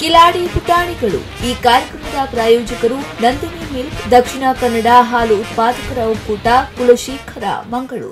ಕಿಲಾಡಿ ಪುಟಾಣಿಗಳು ಈ ಕಾರ್ಯಕ್ರಮದ ಪ್ರಾಯೋಜಕರು ನಂದಿನಿ ಮಿಲ್ಕ್ ದಕ್ಷಿಣ ಕನ್ನಡ ಹಾಲು ಉತ್ಪಾದಕರ ಒಕ್ಕೂಟ ಕುಲಶೇಖರ ಮಂಗಳೂರು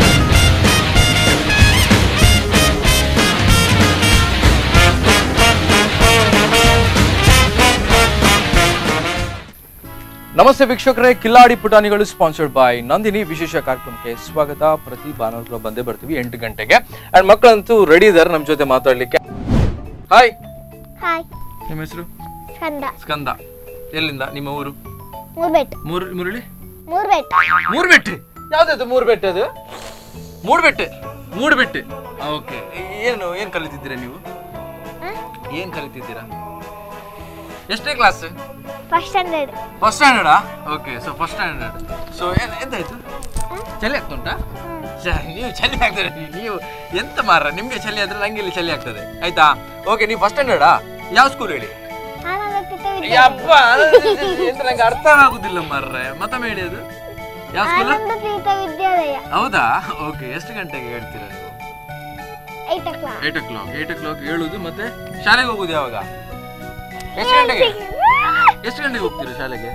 ನಮಸ್ತೆ ವೀಕ್ಷಕರೇ ಕಿಲ್ಲಾಡಿ ಪುಟಾಣಿಗಳು ಸ್ಪಾನ್ಸರ್ಡ್ ಬೈ ನಂದಿನಿ ವಿಶೇಷ ಕಾರ್ಯಕ್ರಮಕ್ಕೆ ಸ್ವಾಗತ ಪ್ರತಿ ಭಾನುವಾರ ಬಂದೇ ಬರ್ತೀವಿ ಎಂಟು ಗಂಟೆಗೆ ಅಂಡ್ ಮಕ್ಕಳಂತೂ ರೆಡಿ ಇದ್ದಾರೆ ನಮ್ಮ ಜೊತೆ ಮಾತಾಡ್ಲಿಕ್ಕೆ ಹಾಯ್ ಹಾಯ್ ನಿಮ್ಮ ಹೆಸರು ಕಂದ ಸ್ಕಂದ ಎಲ್ಲಿಂದ ನಿಮ್ಮ ಊರು ಮೂರ್ಬೆಟ್ ಮೂರು ಮುರಳಿ ಮೂರ್ಬೆಟ್ ಮೂರು ಬೆಟ್ಟೆ ಯಾವ್ದಾಯ್ತು ಮೂರು ಬೆಟ್ಟ ಅದು ಮೂರು ಬೆಟ್ಟೆ ಮೂರು ಬೆಟ್ಟೆ ಓಕೆ ಏನು ಏನು ಕಲಿತಿದ್ದೀರಾ ನೀವು ಏನು ಕಲಿತಿದ್ದೀರಾ ಎಷ್ಟನೇ ಕ್ಲಾಸ್ ಫಸ್ಟ್ ಸ್ಟ್ಯಾಂಡರ್ಡ್ ಫಸ್ಟ್ ಸ್ಟ್ಯಾಂಡರ್ಡಾ okay so first standard so ಎಂತಾಯ್ತು ಚಳಿ ಆಗ್ತುಂಟಾ ಛ, ನೀವು ಚಳಿ ಆಗ್ತದೆ ನೀವು ಎಂತ ಮಾರ ನಿಮ್ಗೆ ಚಳಿ ಆದ್ರೆ ನಂಗೆ ಇಲ್ಲಿ ಚಳಿ ಆಗ್ತದೆ ಆಯ್ತಾ ಓಕೆ ನೀವು ಫಸ್ಟ್ ಸ್ಟ್ಯಾಂಡರ್ಡಾ ಯಾವ ಸ್ಕೂಲ್ ಹೇಳಿ ಯಪ್ಪ ಎಂತ ನಂಗೆ ಅರ್ಥ ಆಗುದಿಲ್ಲ ಮಾರ್ರೆ ಮತ್ತೊಮ್ಮೆ ಹೇಳಿ ಅದು ಯಾವ ಸ್ಕೂಲ್ ಆನಂದ ತೀರ್ಥ ವಿದ್ಯಾಲಯ ಹೌದಾ ಓಕೆ ಎಷ್ಟು ಗಂಟೆಗೆ ಹೇಳ್ತೀರಾ ನೀವು eight o'clock eight o'clock eight o'clock ಹೇಳುದು ಮತ್ತೆ ಶಾಲೆಗೆ ಹೋಗುದು ಯಾವಾಗ ಎಷ್ಟು ಗಂಟೆಗೆ ಎಷ್ಟು ಗಂಟೆಗೆ ಹೋಗ್ತೀರಾ ಶಾಲೆಗೆ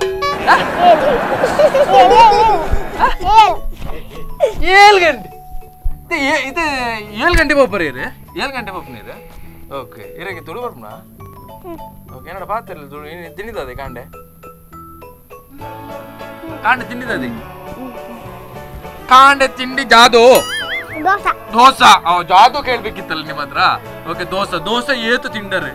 ಏಳು ಗಂಟೆ ಇದು ಏ- ಇದು ಏಳು ಗಂಟೆ போப்பறே இது ஏழு ಗಂಟೆ போப்பனே இது ಓಕೆ ಇರಗೆ ತುಳು ಬರ್ಪನ ಓಕೆ ಏನಡ ಪಾತಿರಲ್ಲ ತುಳು ಏನು ತಿಂದಿದ್ದದೆ ಕಾಂಡೆ ಕಾಂಡೆ ತಿಂದಿದ್ದದೆ ಕಾಂಡೆ ತಿಂಡಿ ಜಾದು ದೋಸೆ ದೋಸಾ ಅವ್ ಜಾದು ಕೇಳ್ಬೇಕಿತ್ತಲ್ಲ ನಿಮ್ಮ ಹತ್ರ ಓಕೆ ದೋಸೆ ದೋಸೆ ಏತು ತಿಂಡರು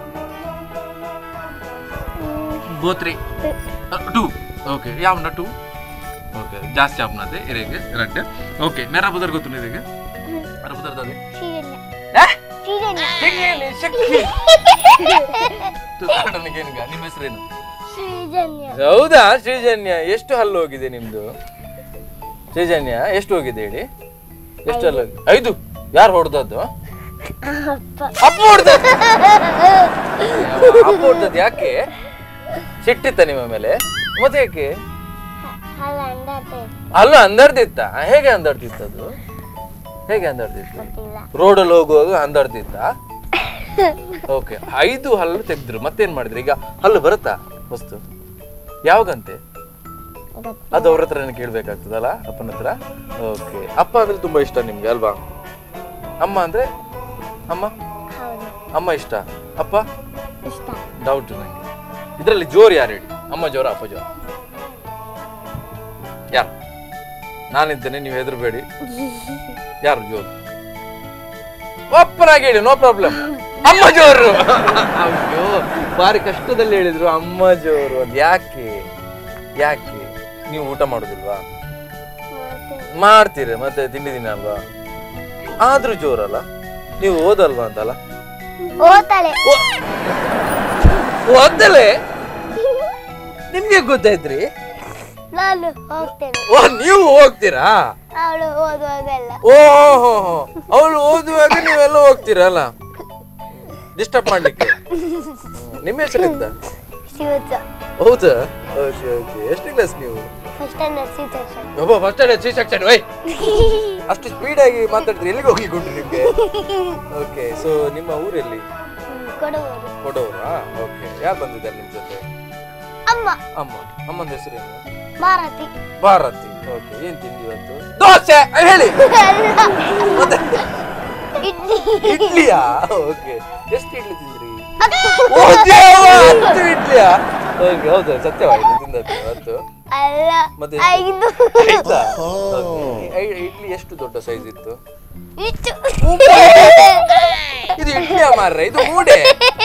ಬೋತ್ರಿ ಟೂ ಓಕೆ ಯಾವನ ಟೂ ಓಕೆ ಜಾಸ್ತಿ ಆಪ್ನದೆ ಇರೇಗೆ ರಡ್ಡೆ ಓಕೆ ಮೇರ ಬುದರ್ ಗೊತ್ತು ಇರೇಗೆ ಮೇರ ಬುದರ್ ಅದೇ ಶ್ರೀಜನ್ಯ ಶ್ರೀಜನ್ಯ ನಿಮ್ಮ ಹೆಸರೇನು ಶ್ರೀಜನ್ಯ ಹೌದಾ ಶ್ರೀಜನ್ಯ ಎಷ್ಟು ಹಲ್ಲು ಹೋಗಿದೆ ನಿಮ್ದು ಶ್ರೀಜನ್ಯ ಎಷ್ಟು ಹೋಗಿದೆ ಹೇಳಿ ಎಷ್ಟು ಹಲ್ಲು ಹೋಗಿದೆ? ಐದು ಯಾರು ಹೊಡೆದದ್ದು ಅಪ್ಪ ಅಪ್ಪ ಹೊಡೆದದ್ದು ಅಪ್ಪ ಹೊಡೆದದ್ದು ಯಾಕೆ ಸಿಟ್ಟಿತ್ತ ನಿಮ್ಮ ಮೇಲೆ ಮತ್ತೆ ಯಾಕೆ ಅಲ್ಲ ಅಂಡತೆ ಅಲ್ಲ ಅಂದರ್ದಿತ್ತ ಹೇಗೆ ಅಂದರ್ದಿತ್ತ ಅದು ಹೇಗೆ ಅಂದರ್ದಿತ್ತು ಗೊತ್ತಿಲ್ಲ ರೋಡಲ್ಲಿ ಹೋಗುವಾಗ ಅಂದರ್ದಿತ್ತ ಓಕೆ ಐದು ಹಲ್ಲು ತೆಗ್ದ್ರು ಮತ್ತೇನ್ ಮಾಡಿದ್ರಿ ಈಗ ಹಲ್ಲು ಬರುತ್ತಾ ವಸ್ತು ಯಾವಾಗಂತೆ ಗೊತ್ತಿಲ್ಲ ಅದು ಅವ್ರ ಹತ್ರನೇ ಕೇಳ್ಬೇಕಾಗ್ತದಲ್ಲ ಅಪ್ಪನ ಹತ್ರ ಓಕೆ ಅಪ್ಪ ಅಂದ್ರೆ ತುಂಬಾ ಇಷ್ಟ ನಿಮ್ಗೆ ಅಲ್ವಾ ಅಮ್ಮ ಅಂದ್ರೆ ಅಮ್ಮ ಹೌದು ಅಮ್ಮ ಇಷ್ಟ ಅಪ್ಪ ಇಷ್ಟ ಡೌಟ್ ನಂಗೆ ಇದರಲ್ಲಿ ಜೋರ್ ಯಾರು ಹೇಳಿ ಅಮ್ಮ ಜೋರ ಅಪ್ಪ ಜೋರ ಯಾರು ನಾನಿದ್ದೇನೆ ನೀವು ಹೆದರ್ಬೇಡಿ ಯಾರು ಜೋರು ಒಪ್ಪನಾಗಿ ಹೇಳಿ ನೋ ಪ್ರಾಬ್ಲಮ್ ಅಮ್ಮ ಜೋರು ಅಯ್ಯೋ ಬಾರಿ ಕಷ್ಟದಲ್ಲಿ ಹೇಳಿದ್ರು ಅಮ್ಮ ಜೋರು ಅಂತ ಯಾಕೆ ಯಾಕೆ ನೀವು ಊಟ ಮಾಡುದಿಲ್ವಾ ಮತ್ತೆ ಮಾಡ್ತೀರಿ ಮತ್ತೆ ತಿಂಡಿ ದಿನ ಅಲ್ವಾ ಆದ್ರೂ ಜೋರಲ್ಲ ನೀವು ಓದಲ್ವಾ ಅಂತಲ್ಲ ಓದ್ತಾಳೆ ಓದಲೆ ನಿಮ್ಗೆ ಗೊತ್ತಾಯ್ತ್ರಿ ನಾನು ಹೋಗ್ತೇನೆ ಓ ನೀವು ಹೋಗ್ತೀರಾ ಅವಳು ಓದುವಾಗಲ್ಲ ಓಹೋ ಅವಳು ಓದುವಾಗ ನೀವೆಲ್ಲ ಹೋಗ್ತೀರಲ್ಲ ಡಿಸ್ಟರ್ಬ್ ಮಾಡ್ಲಿಕ್ಕೆ ಹ್ಮ್. ನಿಮ್ಮ ಹೆಸರು ಎಂತ ಶಿವತ್ಸ ಹೌದಾ ಓಕೆ ಓಕೆ ಎಷ್ಟು ಕ್ಲಾಸ್ ನೀವು ಫಸ್ಟ್ ಸ್ಟ್ಯಾಂಡರ್ಡ್ ಸಿ ಸೆಕ್ಷನ್ ಒಬ್ಬ first standard C section why ಅಷ್ಟು ಸ್ಪೀಡ್ ಆಗಿ ಮಾತಾಡಿದ್ರೆ ಎಲ್ಲಿಗೆ ಹೋಗಿ ಕೊಟ್ರಿ ನಿಮ್ಗೆ ಓಕೆ ಸೊ ನಿಮ್ಮ ಊರಲ್ಲಿ ಕೊಡುವರು ಕೊಡೋರಾ ಓಕೆ ಯಾರು ಬಂದಿದ್ದಾರೆ ನಿಮ್ ಜೊತೆ ಅಮ್ಮ ಅಮ್ಮ ಅಮ್ಮನ ಹೆಸರೇನು ಭಾರತಿ ಭಾರತಿ ಓಕೆ ಏನ್ ತಿಂಡಿ ಇವತ್ತು ದೋಸೆ ಅಹ್, ಹೇಳಿ ಮತ್ತೆ ಇಡ್ಲಿ ಇಡ್ಲಿಯಾ ಓಕೆ ಎಷ್ಟು ಇಡ್ಲಿ ತಿಂದ್ರಿ ಅದು ಓ ದೇವ, ಹತ್ತು ಇಡ್ಲಿಯಾ ಓಕೆ ಹೌದು ಸತ್ಯವಾಗಿದೆ ತಿಂದದ್ದು ಹತ್ತು ಅಲ್ಲ ಮತ್ತೆ ಐದು ಆಯ್ತಾ Okay. ಐ- ಇಡ್ಲಿ ಎಷ್ಟು ದೊಡ್ಡ ಸೈಜ್ ಇತ್ತು ಇಷ್ಟು ಇದು ಇಡ್ಲಿಯಾ ಮಾರ್ರೆ ಇದು ಮೂಡೆ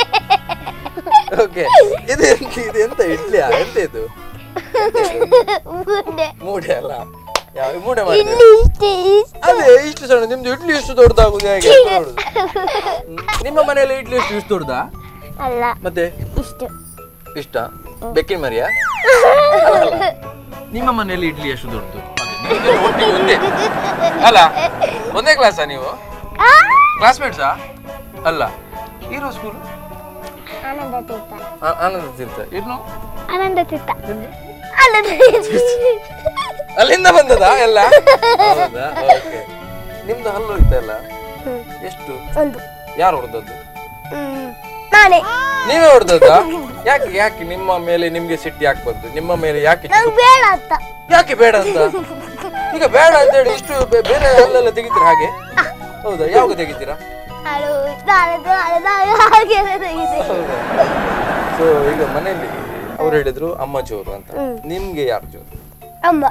ಓಕೆ ಇದು ಎಂತ ಇದು ಎಂತ ಇಡ್ಲಿಯಾ ಎಂತ ಇದು ಮುಂದೆ ಮೂಡೆ ಅಲ್ಲ ಯಾವ ಮೂಡೆ ಮಾಡಿದ್ರೆ ಇಡ್ಲಿ ಇಷ್ಟೇ ಇಷ್ಟು ಅದೇ ಇಷ್ಟು ಸಣ್ಣ ನಿಮ್ದು ಇಡ್ಲಿ ಇಷ್ಟು ದೊಡ್ಡದಾಗುದು ಹೇಗೆ ಅಂತ ನೋಡುದು ಹ್ಮ್. ನಿಮ್ಮ ಮನೆಯಲ್ಲಿ ಇಡ್ಲಿ ಎಷ್ಟು ಇಷ್ಟು ದೊಡ್ಡದಾ ಅಲ್ಲ ಮತ್ತೆ ಇಷ್ಟು ಇಷ್ಟ ಬೆಕ್ಕಿನ ಮರಿಯಾ ನಿಮ್ಮ ಮನೆಯಲ್ಲಿ ಇಡ್ಲಿ ಎಷ್ಟು ದೊಡ್ಡದು ಅದೇ, ನಿಮ್ಗೆ ಒಟ್ಟಿಗೆ ಒಂದೇ ಅಲ್ಲ ಒಂದೇ ಕ್ಲಾಸಾ ನೀವು ಆ, ಕ್ಲಾಸ್ಮೇಟ್ಸಾ ಅಲ್ಲ ಇರೋ ಸ್ಕೂಲ್ ಆನಂದ ತೀರ್ಥ ಆನಂದ ತೀರ್ಥ ಇನ್ನು ಆನಂದ ತೀರ್ಥ ಆನಂದ ತೀರ್ಥ ಅಲ್ಲಿಂದ ಬಂದದಾ ಎಲ್ಲ ಹೌದಾ ಓಕೆ ನಿಮ್ದು ಹಲ್ಲು ಹೋಯ್ತಲ್ಲ ಎಷ್ಟು ಒಂದು ಯಾರು ಹೊಡೆದದ್ದು ಹ್ಮ್. ನಾನೇ ನೀವೇ ಹೊಡೆದದ ಯಾಕೆ ಯಾಕೆ ನಿಮ್ಮ ಮೇಲೆ ನಿಮ್ಗೆ ಸಿಟ್ಟು ಯಾಕೆ ಬಂತು ನಿಮ್ಮ ಮೇಲೆ ಯಾಕೆ ಚಿಕ್ಕ- ನಂಗೆ ಬೇಡ ಅಂತ ಯಾಕೆ ಬೇಡ ಅಂತ ಈಗ ಬೇಡ ಅಂತ ಹೇಳಿ ಇಷ್ಟು ಬೇ- ಬೇರೆ ಅಲ್ಲೆಲ್ಲ ತೆಗಿತೀರಾ ಹಾಗೆ ಹೌದಾ ಯಾವಾಗ ತೆಗಿತೀರಾ ಅದು ನಾಳೆ ನಾಳೆ ನಾಳೆ ಹಾಗೆಲ್ಲ ತೆಗಿದೆ ಹೌದಾ ಸೊ ಈಗ ಮನೆಯಲ್ಲಿ ಅವ್ರು ಹೇಳಿದ್ರು ಅಮ್ಮ ಜೋರು ಅಂತ ನಿಮ್ಗೆ ಯಾರು ಜೋರು ಅಮ್ಮ